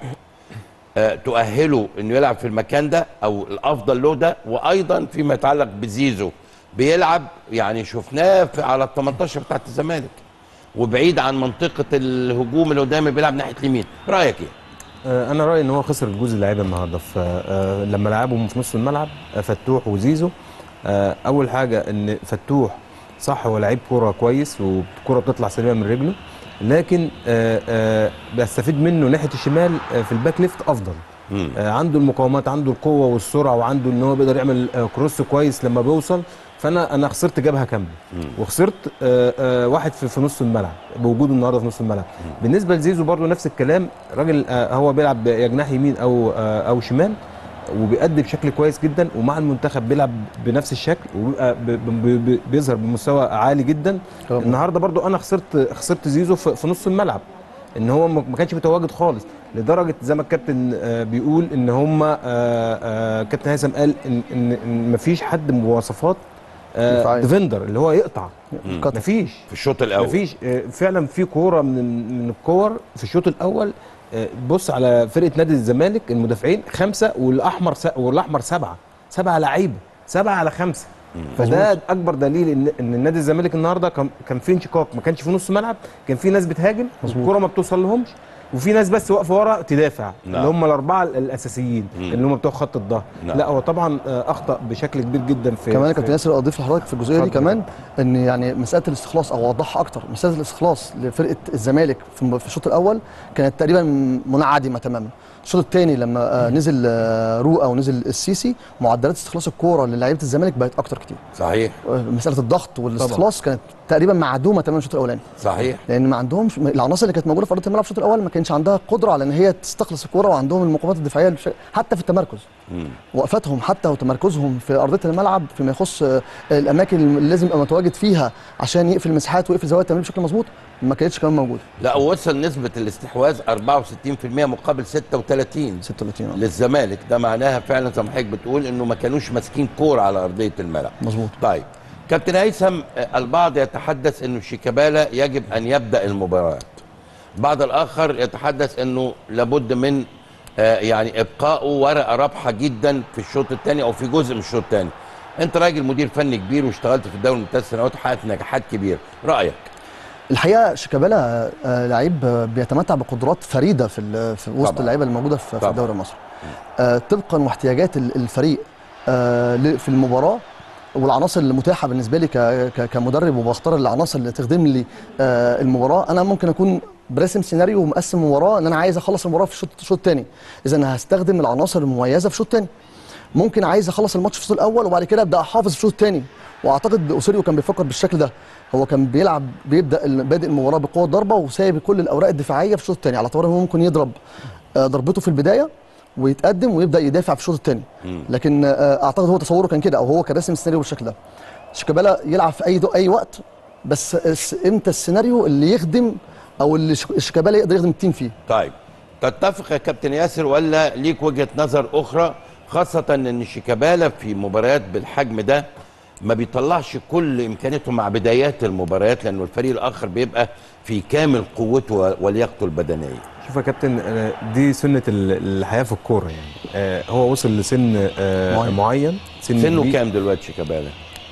آه، تؤهله انه يلعب في المكان ده او الافضل له ده وايضا فيما يتعلق بزيزو بيلعب يعني شفناه في على ال 18 بتاعت الزمالك وبعيد عن منطقه الهجوم اللي قدامي بيلعب ناحيه اليمين رايك ايه؟ آه، انا رايي ان هو خسر الجزء اللعيبه النهارده في آه، لما لعبهم في نص الملعب آه، فتوح وزيزو آه، اول حاجه ان فتوح صح هو لعيب كوره كويس والكوره بتطلع سليمه من رجله لكن آه، آه، بستفيد منه ناحيه الشمال آه، في الباك ليفت افضل مم. آه، عنده المقاومات عنده القوه والسرعه وعنده ان هو بيقدر يعمل آه، كروس كويس لما بيوصل فانا انا خسرت جبهه كامله وخسرت آه، آه، واحد في, في نص الملعب بوجوده النهارده في نص الملعب بالنسبه لزيزو برضو نفس الكلام راجل آه، هو بيلعب يا جناح يمين او آه، او شمال وبيأدي بشكل كويس جدا ومع المنتخب بيلعب بنفس الشكل وبيبقى ب- ب- ب- بيظهر بمستوى عالي جدا طبعا. النهارده برضو انا خسرت خسرت زيزو في, في نص الملعب ان هو ما ما كانش متواجد خالص لدرجه زي ما الكابتن آه، بيقول ان هم آه، آه، كابتن هيثم قال ان ان, إن مفيش حد بمواصفات آه، دفاعية. ديفندر اللي هو يقطع قطع. مفيش في الشوط الاول مفيش آه، فعلا في كوره من من الكور في الشوط الاول آه، بص على فرقه نادي الزمالك المدافعين خمسه والاحمر س... والاحمر سبعه سبعه لعيبه سبعه على خمسه فده اكبر دليل ان ان النادي الزمالك النهارده كان كان في انشقاق ما كانش في نص ملعب كان في ناس بتهاجم الكوره ما بتوصل لهمش وفي ناس بس واقفه ورا تدافع نعم. اللي هم الاربعه الاساسيين اللي هم بتوع خط الظهر نعم. لا هو طبعا آه، اخطا بشكل كبير جدا في كمان يا في- كابتن ياسر اضيف لحضرتك في الجزئيه دي اتفضل. كمان ان يعني مساله الاستخلاص او اوضحها اكتر مساله الاستخلاص لفرقه الزمالك في في الشوط الاول كانت تقريبا منعدمه تماما الشوط الثاني لما آه، نزل آه، روقه ونزل السيسي معدلات استخلاص الكوره للاعيبه الزمالك بقت اكتر كتير صحيح آه، مساله الضغط والاستخلاص كانت تقريبا معدومه تماما الشوط الاولاني صحيح لان ما عندهمش العناصر اللي كانت موجوده في ارضيه الملعب في الشوط الاول ما كانش عندها قدره على ان هي تستخلص الكوره وعندهم المقاومات الدفاعيه الش- حتى في التمركز وقفتهم حتى وتمركزهم في ارضيه الملعب فيما يخص آه، الاماكن اللي لازم يبقى متواجد فيها عشان يقفل المساحات ويقفل زوايا التمرير بشكل مظبوط ما كانتش كمان موجوده لا وصل نسبه الاستحواذ 64% مقابل 36 36 آه. للزمالك ده معناها فعلا زي ما حضرتك بتقول انه ما كانوش ماسكين كوره على ارضيه الملعب مظبوط طيب كابتن هيثم آه، البعض يتحدث انه شيكابالا يجب ان يبدا المباراه بعض الاخر يتحدث انه لابد من آه، يعني ابقائه ورقه رابحه جدا في الشوط الثاني او في جزء من الشوط الثاني انت راجل مدير فني كبير واشتغلت في الدوري من ثلاث سنوات وحققت نجاحات كبيره رايك الحقيقه شيكابالا آه، لعيب آه، بيتمتع بقدرات فريده في ال- في وسط طبعاً. اللعيبه الموجوده في في طبعاً. الدوري المصري آه، طبقا واحتياجات ال- الفريق آه، ل- في المباراه والعناصر اللي متاحه بالنسبه لي ك- ك- كمدرب وبختار العناصر اللي تخدم لي آه، المباراه انا ممكن اكون براسم سيناريو ومقسم مباراه ان انا عايز اخلص المباراه في الشوط الشوط الثاني اذا انا هستخدم العناصر المميزه في الشوط الثاني ممكن عايز اخلص الماتش في الشوط الاول وبعد كده ابدا احافظ في الشوط الثاني واعتقد اوسيريو كان بيفكر بالشكل ده هو كان بيلعب بيبدا ال- بادئ المباراه بقوه ضربه وسايب كل الاوراق الدفاعيه في الشوط الثاني على اعتبار ان هو ممكن يضرب آه، ضربته في البدايه ويتقدم ويبدا يدافع في الشوط الثاني لكن آه، اعتقد هو تصوره كان كده او هو كان راسم السيناريو بالشكل ده شيكابالا يلعب في اي اي وقت بس الس- امتى السيناريو اللي يخدم او اللي شيك- شيكابالا يقدر يخدم التيم فيه طيب تتفق يا كابتن ياسر ولا ليك وجهه نظر اخرى خاصه ان شيكابالا في مباريات بالحجم ده ما بيطلعش كل امكانياته مع بدايات المباريات لانه الفريق الاخر بيبقى في كامل قوته ولياقته البدنيه شوف يا كابتن آه، دي سنه ال- الحياه في الكوره يعني آه، هو وصل لسن آه، معين. معين سن سنه كبير. كام دلوقتي شيكابالا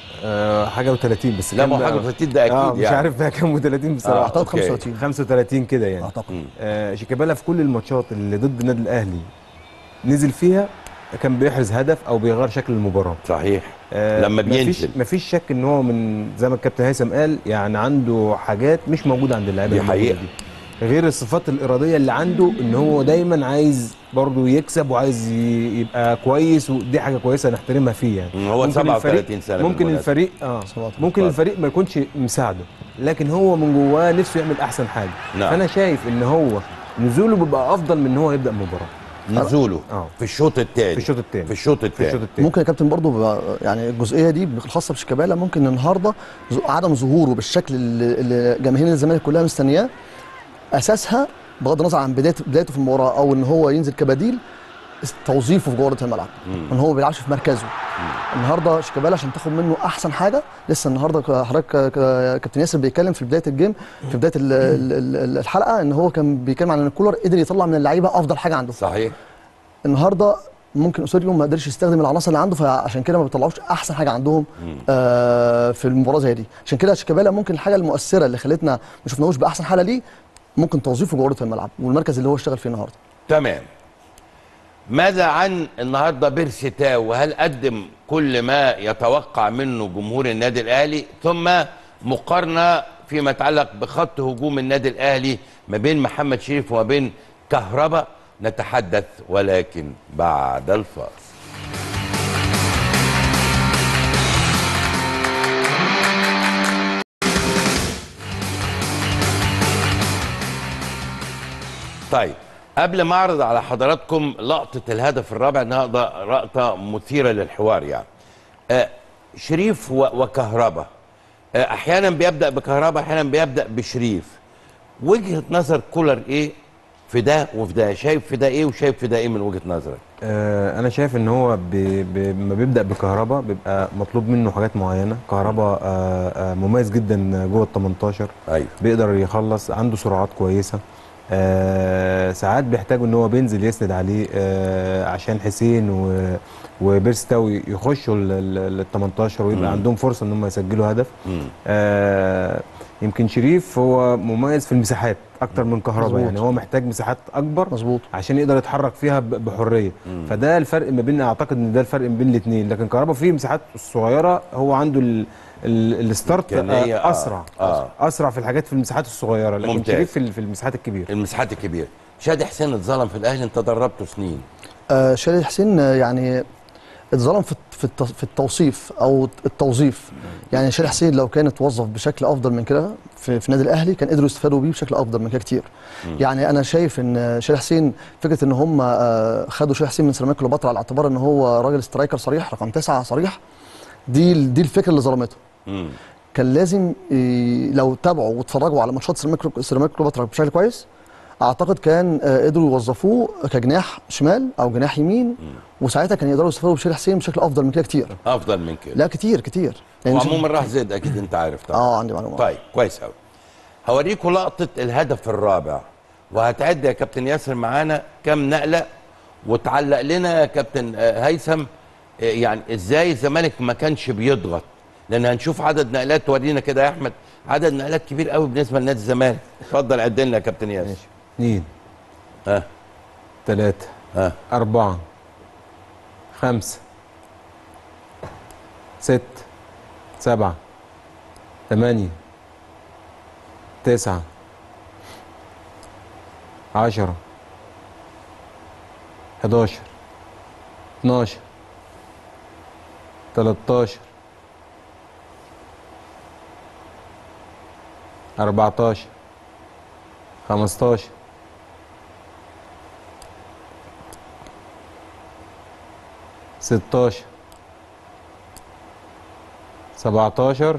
آه، حاجه و30 بس لا كام ما هو بقى؟ حاجه 30 ده اكيد اه مش يعني. عارف بقى كام و30 بصراحه اعتقد أوكي. 35 35 كده يعني اعتقد آه شيكابالا في كل الماتشات اللي ضد النادي الاهلي نزل فيها كان بيحرز هدف او بيغير شكل المباراه صحيح آه لما مفيش بينزل. مفيش شك ان هو من زي ما الكابتن هيثم قال يعني عنده حاجات مش موجوده عند اللعيبه دي الموجودة حقيقة. دي غير الصفات الاراديه اللي عنده ان هو دايما عايز برضه يكسب وعايز ي- يبقى كويس ودي حاجه كويسه نحترمها فيه يعني هو ممكن 37 الفريق- سنة ممكن بالمناسبة. الفريق اه 17. ممكن الفريق ما يكونش مساعده لكن هو من جواه نفسه يعمل احسن حاجه نعم. فانا شايف ان هو نزوله بيبقى افضل من ان هو يبدا مباراه نزوله آه. في الشوط الثاني في الشوط الثاني في الشوط في الثاني الشوط الثاني ممكن يا كابتن برضو بقى- يعني الجزئيه دي الخاصه بشيكابالا ممكن النهارده ز- عدم ظهوره بالشكل اللي اللي جماهير الزمالك كلها مستنياه اساسها بغض النظر عن بدايه بدايته في المباراه او ان هو ينزل كبديل توظيفه في جوه الملعب ان هو ما بيلعبش في مركزه النهارده شيكابالا عشان تاخد منه احسن حاجه لسه النهارده ك- حضرتك ك- ك- كابتن ياسر بيتكلم في بدايه الجيم في بدايه ال- ال- ال- الحلقه ان هو كان بيتكلم عن ان الكولر قدر يطلع من اللعيبه افضل حاجه عنده صحيح النهارده ممكن اسوريو ما قدرش يستخدم العناصر اللي عنده فعشان كده ما بيطلعوش احسن حاجه عندهم آه في المباراه زي دي عشان كده شيكابالا ممكن الحاجه المؤثره اللي خلتنا ما شفناهوش باحسن حاله ليه ممكن توظيفه جوه أرضية الملعب والمركز اللي هو اشتغل فيه النهارده تمام ماذا عن النهارده بيرسي تاو وهل قدم كل ما يتوقع منه جمهور النادي الاهلي ثم مقارنه فيما يتعلق بخط هجوم النادي الاهلي ما بين محمد شريف وما بين كهربا نتحدث ولكن بعد الفاصل طيب قبل ما اعرض على حضراتكم لقطه الهدف الرابع النهارده لقطه مثيره للحوار يعني آه شريف و- وكهربا آه احيانا بيبدا بكهربا احيانا بيبدا بشريف وجهه نظر كولر ايه في ده وفي ده شايف في ده ايه وشايف في ده ايه من وجهه نظرك آه، انا شايف ان هو بي بي ما بيبدا بكهربا بيبقى مطلوب منه حاجات معينه كهربا آه، آه، مميز جدا جوه ال 18 ايوه بيقدر يخلص عنده سرعات كويسه آه ساعات بيحتاج ان هو بينزل يسند عليه آه عشان حسين و وبيرستاو يخشوا ال 18 ويبقى مم. عندهم فرصه ان هم يسجلوا هدف مم. آه يمكن شريف هو مميز في المساحات اكتر من كهربا مظبوط. يعني هو محتاج مساحات اكبر مظبوط عشان يقدر يتحرك فيها ب- بحريه مم. فده الفرق ما بين اعتقد ان ده الفرق ما بين الاثنين لكن كهربا فيه مساحات صغيره هو عنده ال ال الستارت إمكانية، آه، آه، اسرع آه. اسرع في الحاجات في المساحات الصغيره لكن ممتاز. شريف في ال- في المساحات الكبيره المساحات الكبيره شادي حسين اتظلم في الاهلي انت دربته سنين آه شادي حسين آه، يعني اتظلم في في الت- في التوصيف او التوظيف يعني شادي حسين لو كان اتوظف بشكل افضل من كده في, في النادي الاهلي كان قدروا يستفادوا بيه بشكل افضل من كده كتير يعني انا شايف ان شادي حسين فكره ان هم آه، خدوا شادي حسين من سيراميكا كليوباترا على اعتبار ان هو راجل سترايكر صريح رقم تسعة صريح دي ال- دي الفكره اللي ظلمته مم. كان لازم ي- لو تابعوا واتفرجوا على ماتشات سيراميكا سيراميكا كليوباترا بشكل كويس اعتقد كان آه، قدروا يوظفوه كجناح شمال او جناح يمين وساعتها كان يقدروا يستفادوا بشير حسين بشكل افضل من كده كتير افضل من كده لا كتير كتير لأن وعموما راح زيد اكيد انت عارف طبعا اه عندي معلومه طيب كويس قوي هوريكم لقطه الهدف الرابع وهتعد يا كابتن ياسر معانا كام نقله وتعلق لنا يا كابتن آه، هيثم آه، يعني ازاي الزمالك ما كانش بيضغط لان هنشوف عدد نقلات ورينا كده يا احمد عدد نقلات كبير قوي بالنسبه لنادي الزمالك اتفضل عد لنا يا كابتن ياسر ماشي اثنين ها ثلاثه ها أربعة خمسة ست سبعة ثمانية تسعة عشرة حداشر اتناشر تلاتاشر أربعتاشر خمستاشر ستاشر سبعتاشر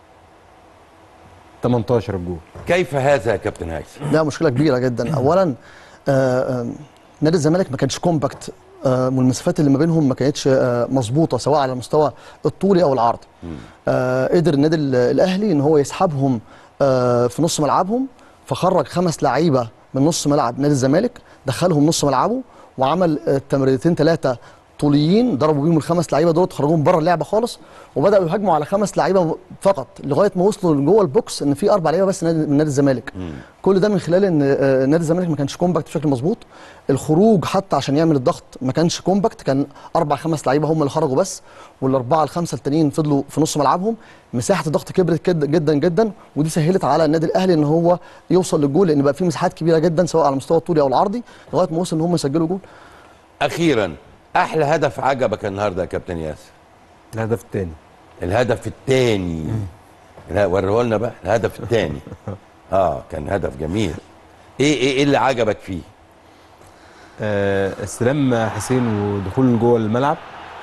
تمنتاشر الجول كيف هذا يا كابتن هيثم لا مشكله كبيره جدا اولا آه، آه، نادي الزمالك ما كانش كومباكت آه، والمسافات اللي ما بينهم ما كانتش آه، مظبوطه سواء على المستوى الطولي او العرضي آه، قدر النادي ال- الاهلي ان هو يسحبهم آه، في نص ملعبهم فخرج خمس لعيبه من نص ملعب نادي الزمالك دخلهم نص ملعبه وعمل آه، تمريرتين ثلاثه طوليين ضربوا بيهم الخمس لعيبه دول خرجوهم بره اللعبه خالص وبداوا يهاجموا على خمس لعيبه فقط لغايه ما وصلوا لجوه البوكس ان في اربع لعيبه بس نادي- من نادي الزمالك كل ده من خلال ان آه، نادي الزمالك ما كانش كومباكت بشكل مظبوط الخروج حتى عشان يعمل الضغط ما كانش كومباكت كان اربع خمس لعيبه هم اللي خرجوا بس والاربعه الخمسه التانيين فضلوا في نص ملعبهم مساحه الضغط كبرت جدا جدا جدا ودي سهلت على النادي الاهلي ان هو يوصل للجول لان بقى في مساحات كبيره جدا سواء على المستوى الطولي او العرضي لغايه ما وصل ان هم يسجلوا جول اخيرا احلى هدف عجبك النهارده يا كابتن ياسر الهدف الثاني الهدف الثاني لا وريه لنا بقى الهدف الثاني اه كان هدف جميل ايه ايه ايه اللي عجبك فيه آه، استلام حسين ودخول جوه الملعب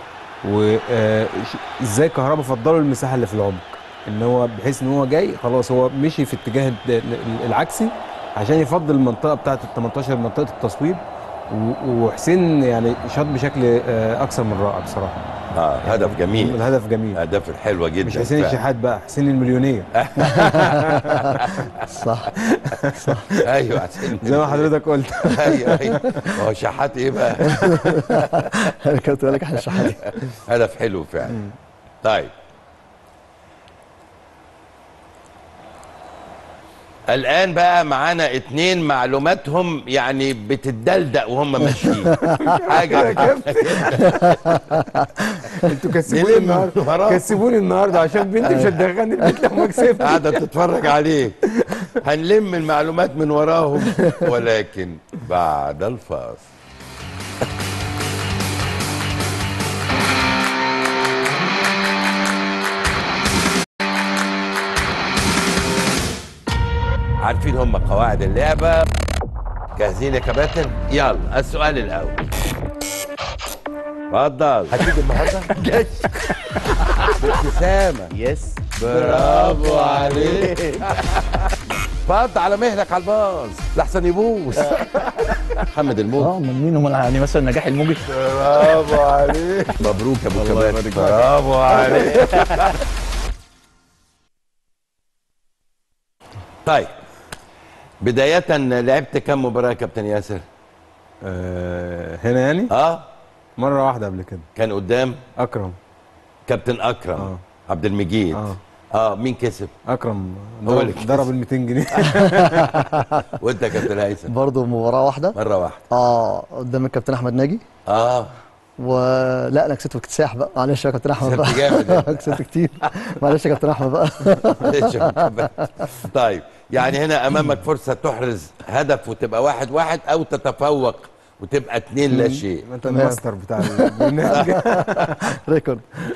وازاي كهربا فضلوا المساحه اللي في العمق ان هو بحيث ان هو جاي خلاص هو مشي في اتجاه ال- ال- العكسي عشان يفضل المنطقه بتاعه ال 18 منطقه التصويب و- وحسين يعني شاط بشكل آه، اكثر من رائع بصراحه اه هدف جميل الهدف جميل اهداف الحلوه جدا مش حسين فعلا. الشحات بقى حسين المليونيه صح ايوه حسين زي ما حضرتك قلت ايوه ايوه ما هو شحات ايه بقى كنت بقول لك احنا الشحاتين هدف حلو فعلا طيب الآن بقى معانا اتنين معلوماتهم يعني بتدلدق وهم ماشيين حاجة انتوا كسبوني نلم النهارده وراه. كسبوني النهارده عشان بنتي مش هتدخلني البيت لما كسبت قاعدة تتفرج عليك هنلم المعلومات من وراهم ولكن بعد الفاصل عارفين هم قواعد اللعبة جاهزين يا كباتن يلا السؤال الأول اتفضل هتيجي النهارده؟ جاي بابتسامة يس برافو عليك فض على مهلك على الباص لحسن يبوظ محمد الموت اه من مين هم يعني مثلا نجاح الموجي برافو عليك مبروك يا ابو كمال برافو عليك طيب بداية لعبت كم مباراة يا كابتن ياسر؟ آه هنا يعني اه مره واحده قبل كده كان قدام اكرم كابتن اكرم آه. عبد المجيد آه. اه مين كسب؟ اكرم هو ضرب, اللي كسب. ضرب ال 200 جنيه وانت يا كابتن هيثم برضه مباراه واحده مرة واحدة اه قدام الكابتن احمد ناجي اه ولا انا كسبت باكتساح بقى معلش يا كابتن احمد كسبت بقى جامد. كسبت كتير معلش يا كابتن احمد بقى ليش يا كابتن؟ طيب يعني هنا امامك فرصه تحرز هدف وتبقى واحد واحد او تتفوق وتبقى اتنين لا شيء انت تمام. الماستر بتاع البرنامج ريكورد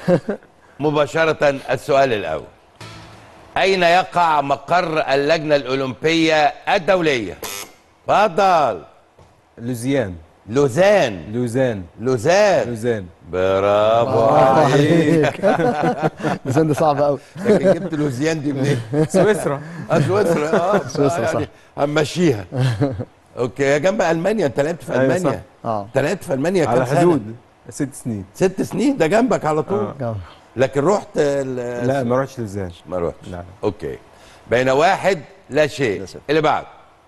مباشره السؤال الاول اين يقع مقر اللجنه الاولمبيه الدوليه اتفضل لوزيان لوزان لوزان لوزان لوزان برافو برافو عليك لسان ده صعب قوي لكن جبت لوزيان دي منين؟ سويسرا آه، سويسرا اه سويسرا، صح. يعني هنمشيها اوكي يا جنب المانيا انت لعبت في أيوة، المانيا صح. اه انت لعبت في المانيا على كام سنة؟ حدود ست سنين ست سنين ده جنبك على طول جامد. لكن رحت ال- لا ما رحتش لوزيان ما رحتش لا. اوكي بين واحد لا شيء لا شيء. اللي بعد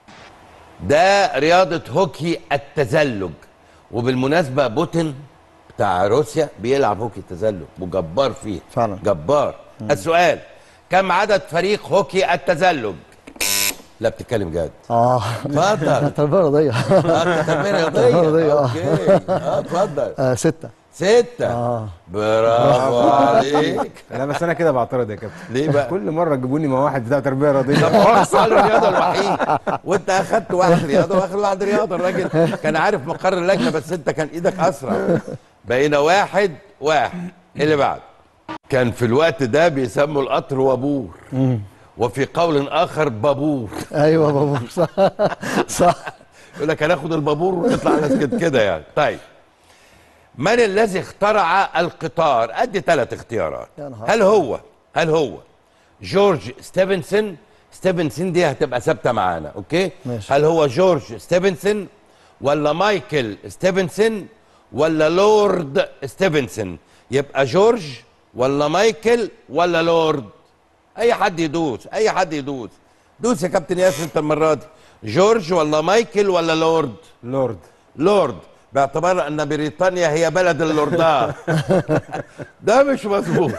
ده رياضة هوكي التزلج وبالمناسبة بوتين بتاع روسيا بيلعب هوكي التزلج وجبار فيه فعلا. جبار السؤال كم عدد فريق هوكي التزلج لا بتتكلم جد اه اتفضل تربيه رياضيه اه تربية رياضية رياضية، آه. اوكي اه اتفضل آه ستة ستة اه برافو عليك لا بس انا كده بعترض يا كابتن ليه بقى؟ كل مره تجيبوني مع واحد بتاع تربيه طب رياضيه هو سؤال الرياضه الوحيد وانت اخدت واحد رياضه واخد واحد رياضه الراجل كان عارف مقر اللجنه بس انت كان ايدك اسرع بقينا واحد واحد اللي بعد كان في الوقت ده بيسموا القطر وابور وفي قول اخر بابور ايوه بابا صح صح يقول لك هناخد البابور ونطلع نسكت كده يعني طيب من الذي اخترع القطار ادي ثلاث اختيارات يا نهار هل هو هل هو جورج ستيفنسون ستيفنسون دي هتبقى ثابته معانا اوكي ماشي. هل هو جورج ستيفنسون ولا مايكل ستيفنسون ولا لورد ستيفنسون يبقى جورج ولا مايكل ولا لورد اي حد يدوس اي حد يدوس دوس يا كابتن ياسر انت المره دي جورج ولا مايكل ولا لورد لورد لورد باعتبار ان بريطانيا هي بلد اللوردات ده مش مظبوط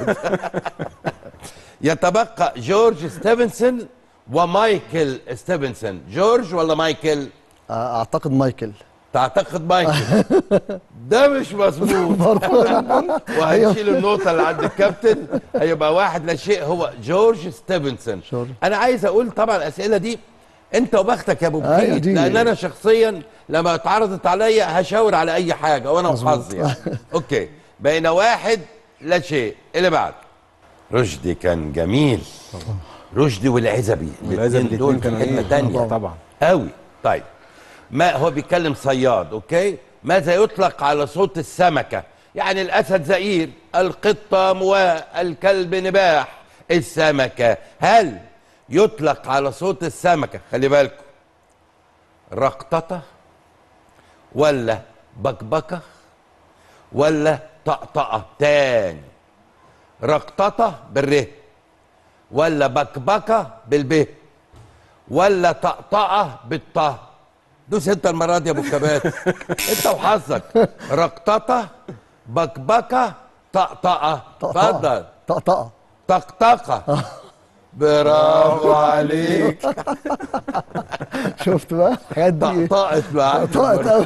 يتبقى جورج ستيفنسون ومايكل ستيفنسون جورج ولا مايكل آه، اعتقد مايكل تعتقد مايكل ده مش مظبوط وهنشيل النقطة اللي عند الكابتن هيبقى واحد لا شيء هو جورج ستيفنسون جورج. أنا عايز أقول طبعا الأسئلة دي أنت وبختك يا أبو أيوة بكيت دي. لأن أنا شخصيا لما اتعرضت عليا هشاور على أي حاجة وأنا وحظي يعني أوكي بقينا واحد لا شيء اللي بعد رشدي كان جميل رشدي والعزبي والعزب الاتنين دول الاثنين في كانوا حتة ايه تانية طبعا قوي طيب ما هو بيتكلم صياد اوكي ماذا يطلق على صوت السمكه يعني الاسد زئير القطه مواء الكلب نباح السمكه هل يطلق على صوت السمكه خلي بالكم رقططه ولا بكبكه ولا طقطقه تاني رقططه بالره ولا بكبكه بالب ولا طقطقه بالطه دوس انت المره دي يا ابو الكبات انت وحظك رقططه بكبكه طقطقه اتفضل طقطقه طقطقه برافو عليك شفت بقى الحاجات دي طقطقت معاك طقطقت قوي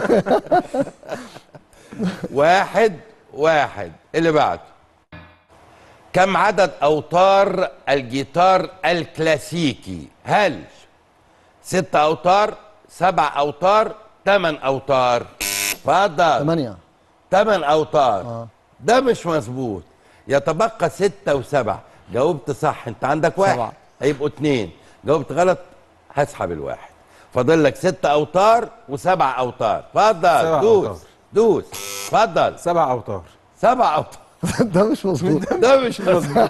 واحد واحد اللي بعده كم عدد اوتار الجيتار الكلاسيكي هل ست اوتار سبع اوتار ثمان اوتار اتفضل ثمانية ثمان اوتار ده مش مظبوط يتبقى ستة وسبعة جاوبت صح انت عندك واحد سبعة. هيبقوا اتنين جاوبت غلط هسحب الواحد فاضل لك ستة اوتار وسبع اوتار اتفضل سبع دوس أوتار. دوس اتفضل سبع اوتار سبع اوتار ده مش مظبوط ده مش مظبوط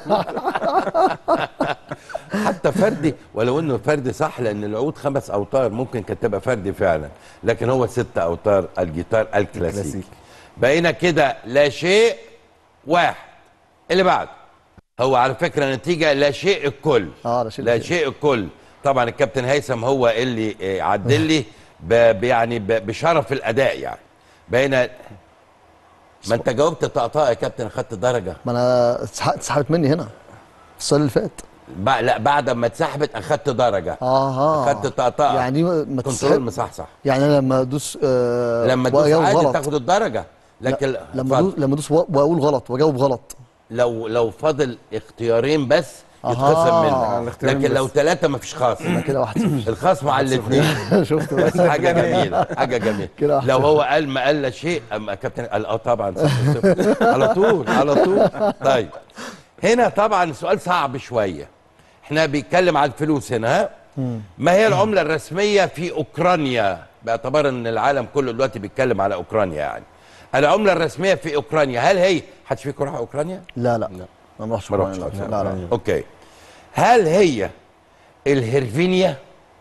حتى فردي ولو انه فردي صح لان العود خمس اوتار ممكن كانت تبقى فردي فعلا لكن هو ست اوتار الجيتار الكلاسيكي الكلاسيكي. بقينا كده لا شيء واحد اللي بعد هو على فكره نتيجه لا شيء الكل اه لا شيء لا الكل. شيء الكل طبعا الكابتن هيثم هو اللي آه، عدل لي ب- ب- يعني ب- بشرف الاداء يعني بقينا ما انت جاوبت طقطقه يا كابتن خدت درجه ما انا اتسحقت- اتسحبت مني هنا السؤال اللي فات بع- لا بعد ما اتسحبت اخدت درجه اها اخدت طقطقه يعني دي ما ما كنترول تسحب مصحصح يعني أنا لما ادوس آه لما تدوس وأجاوب عادي غلط تاخد الدرجه لكن لا لما اتفضل. ادوس لما ادوس و- واقول غلط واجاوب غلط لو لو فاضل اختيارين بس يتخصم أها. منك الاختيارين لكن لو بس. ثلاثه مفيش خصم كده واحد صفر الخصم على الاثنين شفت بس حاجه جميله حاجه جميله كده واحد لو صفر. هو قال ما قال لا شيء اما كابتن قال اه طبعا صفر صفر. على طول على طول طيب هنا طبعا السؤال صعب شويه احنا بيتكلم على الفلوس هنا ها ما هي العمله الرسميه في اوكرانيا باعتبار ان العالم كله دلوقتي بيتكلم على اوكرانيا يعني العمله الرسميه في اوكرانيا هل هي حدش فيكم راح اوكرانيا لا لا ما نروحش ما أوكرانيا، رحتش لا أوكرانيا. لا لا اوكي هل هي الهرفينيا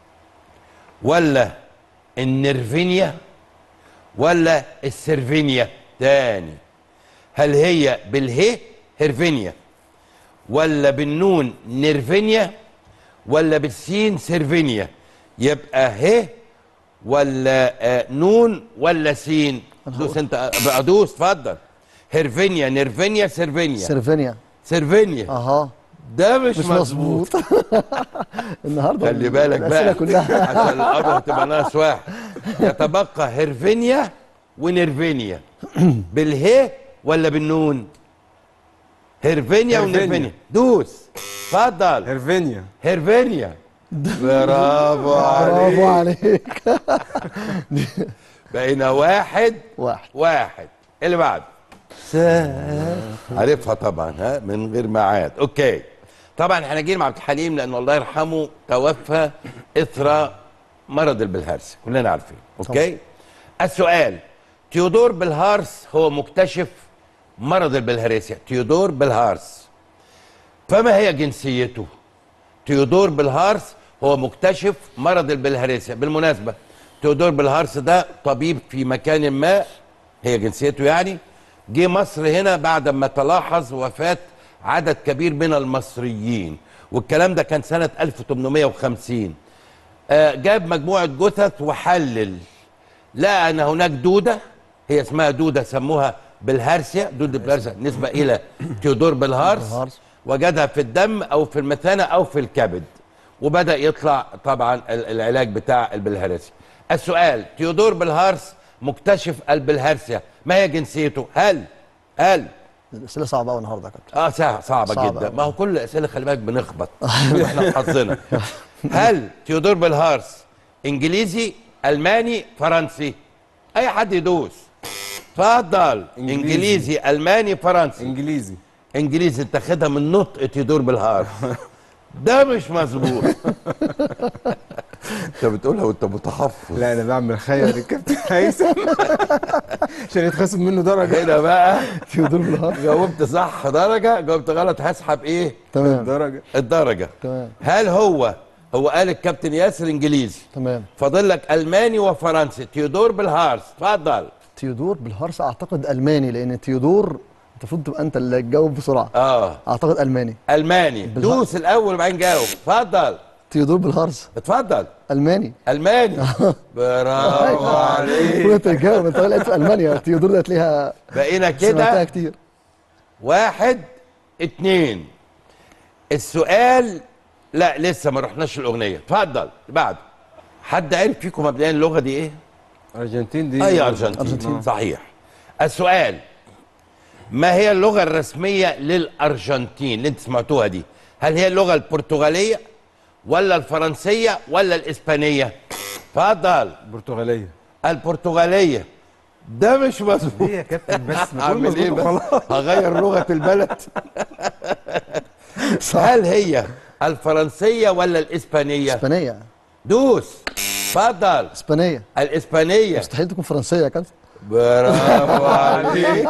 ولا النرفينيا ولا السرفينيا تاني هل هي بالهي هرفينيا ولا بالنون نرفينيا ولا بالسين سيرفينيا يبقى ه ولا آه نون ولا سين دوس انت بقى دوس اتفضل هرفينيا نرفينيا سيرفينيا سيرفينيا سيرفينيا اها ده مش, مش مظبوط مظبوط النهارده خلي بالك الأسئلة بقى كلها عشان الامر هتبقى ناقص واحد يتبقى هرفينيا ونرفينيا بالهي ولا بالنون هرفينيا هرفينيا. ونرفينيا دوس اتفضل هرفينيا هرفينيا برافو برافو عليك عليك بقينا واحد واحد واحد اللي بعد عارفها طبعا ها من غير معاد اوكي طبعا احنا جينا مع عبد الحليم لانه الله يرحمه توفى اثر مرض البلهارسي كلنا عارفين اوكي السؤال تيودور بلهارس هو مكتشف مرض البلهارسيا تيودور بلهارس فما هي جنسيته تيودور بالهارس هو مكتشف مرض البلهارسيا بالمناسبة تيودور بالهارس ده طبيب في مكان ما هي جنسيته يعني جه مصر هنا بعد ما تلاحظ وفاة عدد كبير من المصريين والكلام ده كان سنة 1850 آه، جاب مجموعة جثث وحلل لقى ان هناك دودة هي اسمها دوده سموها بالهارسيا دوده بالهارسيا نسبه الى تيودور بالهارس بالهارس. وجدها في الدم او في المثانه او في الكبد وبدا يطلع طبعا ال- العلاج بتاع البلهارسيا السؤال تيودور بالهارس مكتشف البلهارسيا ما هي جنسيته هل هل الاسئله صعبه قوي النهارده يا كابتن اه صعبة, صعبة صعبة جدا أوي. ما هو كل الاسئله خلي بالك بنخبط احنا حظنا هل تيودور بالهارس انجليزي الماني فرنسي اي حد يدوس اتفضل إنجليزي. انجليزي الماني فرنسي انجليزي انجليزي انت خدها من نطق تيودور بالهارس ده مش مظبوط انت بتقولها وانت متحفظ لا انا بعمل خير الكابتن هيثم عشان يتخصم منه درجه هنا بقى تيودور بالهار جاوبت صح درجه جاوبت غلط هسحب ايه تمام درجه الدرجه تمام هل هو هو قال الكابتن ياسر انجليزي تمام فاضل لك الماني وفرنسي تيودور بالهارس اتفضل تيودور بالهارس اعتقد الماني لان تيودور انت المفروض تبقى انت اللي تجاوب بسرعه اه اعتقد الماني الماني بالهارس. دوس الاول وبعدين جاوب اتفضل تيودور بالهارس اتفضل الماني الماني برافو عليك وانت تجاوب انت لقيت في المانيا تيودور دي هتلاقيها بقينا سمعتها كده كتير واحد اتنين السؤال لا لسه ما رحناش الاغنيه اتفضل بعد حد عارف فيكم مبدئيا اللغه دي ايه؟ ارجنتين دي اي ارجنتين, أرجنتين. صحيح السؤال ما هي اللغه الرسميه للارجنتين اللي انت سمعتوها دي هل هي اللغه البرتغاليه ولا الفرنسيه ولا الاسبانيه اتفضل برتغاليه البرتغاليه ده مش مظبوط ايه يا كابتن بس ما اعمل ايه مظبوط بقى خلاص. هغير لغه البلد هل هي الفرنسيه ولا الاسبانيه اسبانيه دوس اتفضل اسبانيه الاسبانيه مستحيل تكون فرنسيه يا كابتن برافو عليك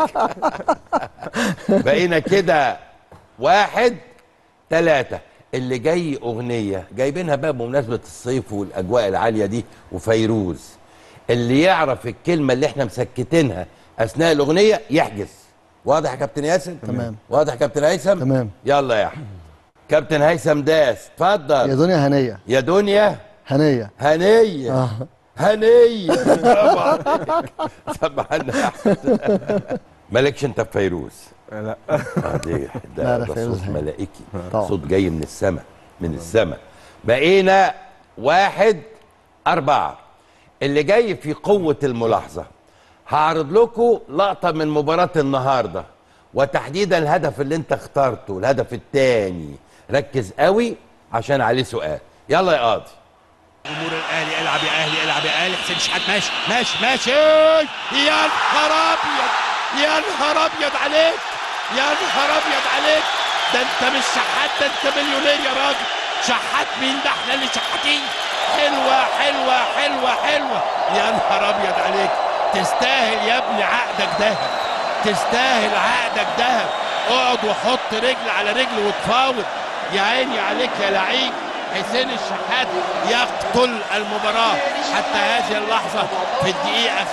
بقينا كده واحد ثلاثة اللي جاي أغنية جايبينها بقى بمناسبة الصيف والأجواء العالية دي وفيروز اللي يعرف الكلمة اللي احنا مسكتينها أثناء الأغنية يحجز واضح يا كابتن ياسر؟ تمام. واضح يا كابتن هيثم؟ تمام. يلا يا أحمد كابتن هيثم داس يا اتفضل دنيا هنيه يا دنيا هنيه هنية آه. هنية برافو عليك سبحان أحمد مالكش انت في فيروز لا اه دي لا، ده, لا، ده فيروز صوت حلو. ملائكي طبعا. صوت جاي من السماء من السماء بقينا واحد أربعة اللي جاي في قوة الملاحظة هعرض لكم لقطة من مباراة النهاردة وتحديدا الهدف اللي انت اخترته الهدف الثاني ركز قوي عشان عليه سؤال يلا يا قاضي جمهور الاهلي العب يا اهلي العب يا اهلي حسين شحات ماشي ماشي ماشي يا نهار ابيض يا نهار ابيض عليك يا نهار ابيض عليك ده انت مش شحات ده انت مليونير يا راجل شحات مين ده احنا اللي شحاتين حلوه حلوه حلوه حلوه يا نهار ابيض عليك تستاهل يا ابني عقدك دهب تستاهل عقدك دهب اقعد وحط رجل على رجل وتفاوض يا عيني عليك يا لعيب حسين الشحات يقتل المباراة حتى هذه اللحظة في الدقيقة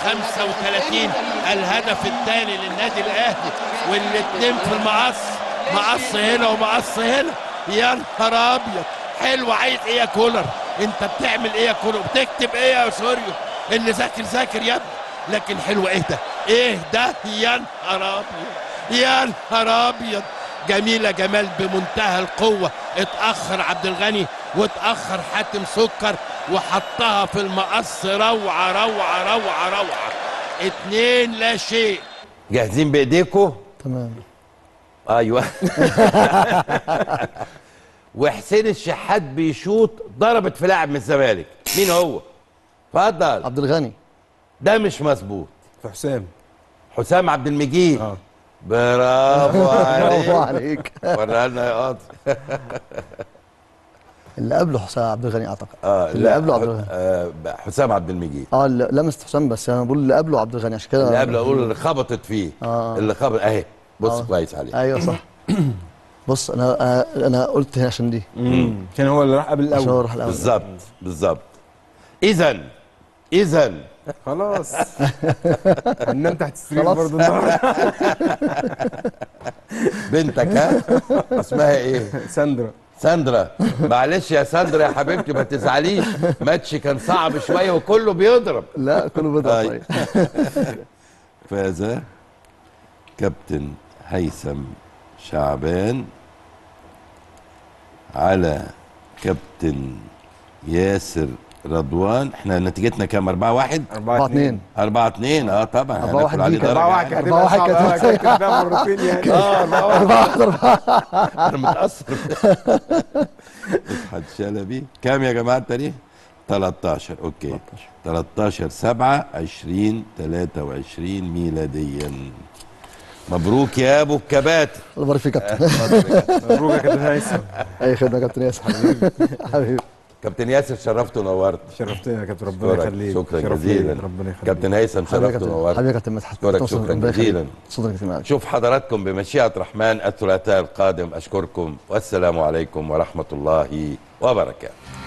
35 الهدف الثاني للنادي الأهلي والاتنين في المقص مقص هنا ومقص هنا يا نهار أبيض حلو عايز إيه يا كولر أنت بتعمل إيه يا كولر بتكتب إيه يا سوريو اللي ذاكر ذاكر يا ابني لكن حلو إيه ده إيه ده يا نهار أبيض يا نهار أبيض جميلة جمال بمنتهى القوة اتأخر عبد الغني واتأخر حاتم سكر وحطها في المقص روعة روعة روعة روعة اتنين لا شيء جاهزين بايديكم تمام ايوه وحسين الشحات بيشوط ضربت في لاعب من الزمالك مين هو اتفضل عبد الغني ده مش مظبوط في حسام حسام عبد المجيد اه برافو برافو عليك عليك وريها لنا يا قاضي اللي قبله حسام عبد الغني اعتقد اه اللي لا، قبله عبد الغني آه حسام عبد المجيد اه اللي لمست حسام بس انا بقول اللي قبله عبد الغني عشان كده اللي قبل اقول اللي خبطت فيه آه. اللي خبط اهي بص آه. كويس عليه ايوه صح بص انا أنا- انا قلت هنا عشان دي كان هو اللي راح قبل عشان هو الاول راح الاول بالظبط بالظبط اذا اذا خلاص هننام تحت السرير خلاص. برضه النهارده بنتك ها اسمها ايه ساندرا ساندرا معلش يا ساندرا يا حبيبتي ما تزعليش ماتش كان صعب شويه وكله بيضرب لا كله بيضرب طيب. طيب فاز كابتن هيثم شعبان على كابتن ياسر رضوان احنا نتيجتنا كام 4 1 4 2 4 2 اه طبعا أربعة واحد هناكل عليه ليك. درجة أربعة يعني. واحد أربعة واحد كانت كانت- كانت بقى مرتين يعني اه أربعة واحد. 4 4 انا متاثر مدحت شلبي كام يا جماعه التاريخ 13 اوكي 13 7 20 23 ميلاديا مبروك يا ابو الكباتن الله يبارك فيك يا كابتن مبروك يا كابتن هيثم اي خدمه يا كابتن ياسر حبيبي حبيبي كابتن ياسر شرفت ونورت شرفتنا يا كابتن ربنا شكرا يخليك شكرا شرف جزيلا ليا، ربنا يخليك كابتن هيثم حبيبي يا شرفت كابتن ونورت حبيبي يا كابتن مدحت أشكرك توصل- شكراً ربنا يخليك. جزيلاً. صدرك كتير معاك نشوف حضراتكم بمشيئة الرحمن الثلاثاء القادم أشكركم والسلام عليكم ورحمة الله وبركاته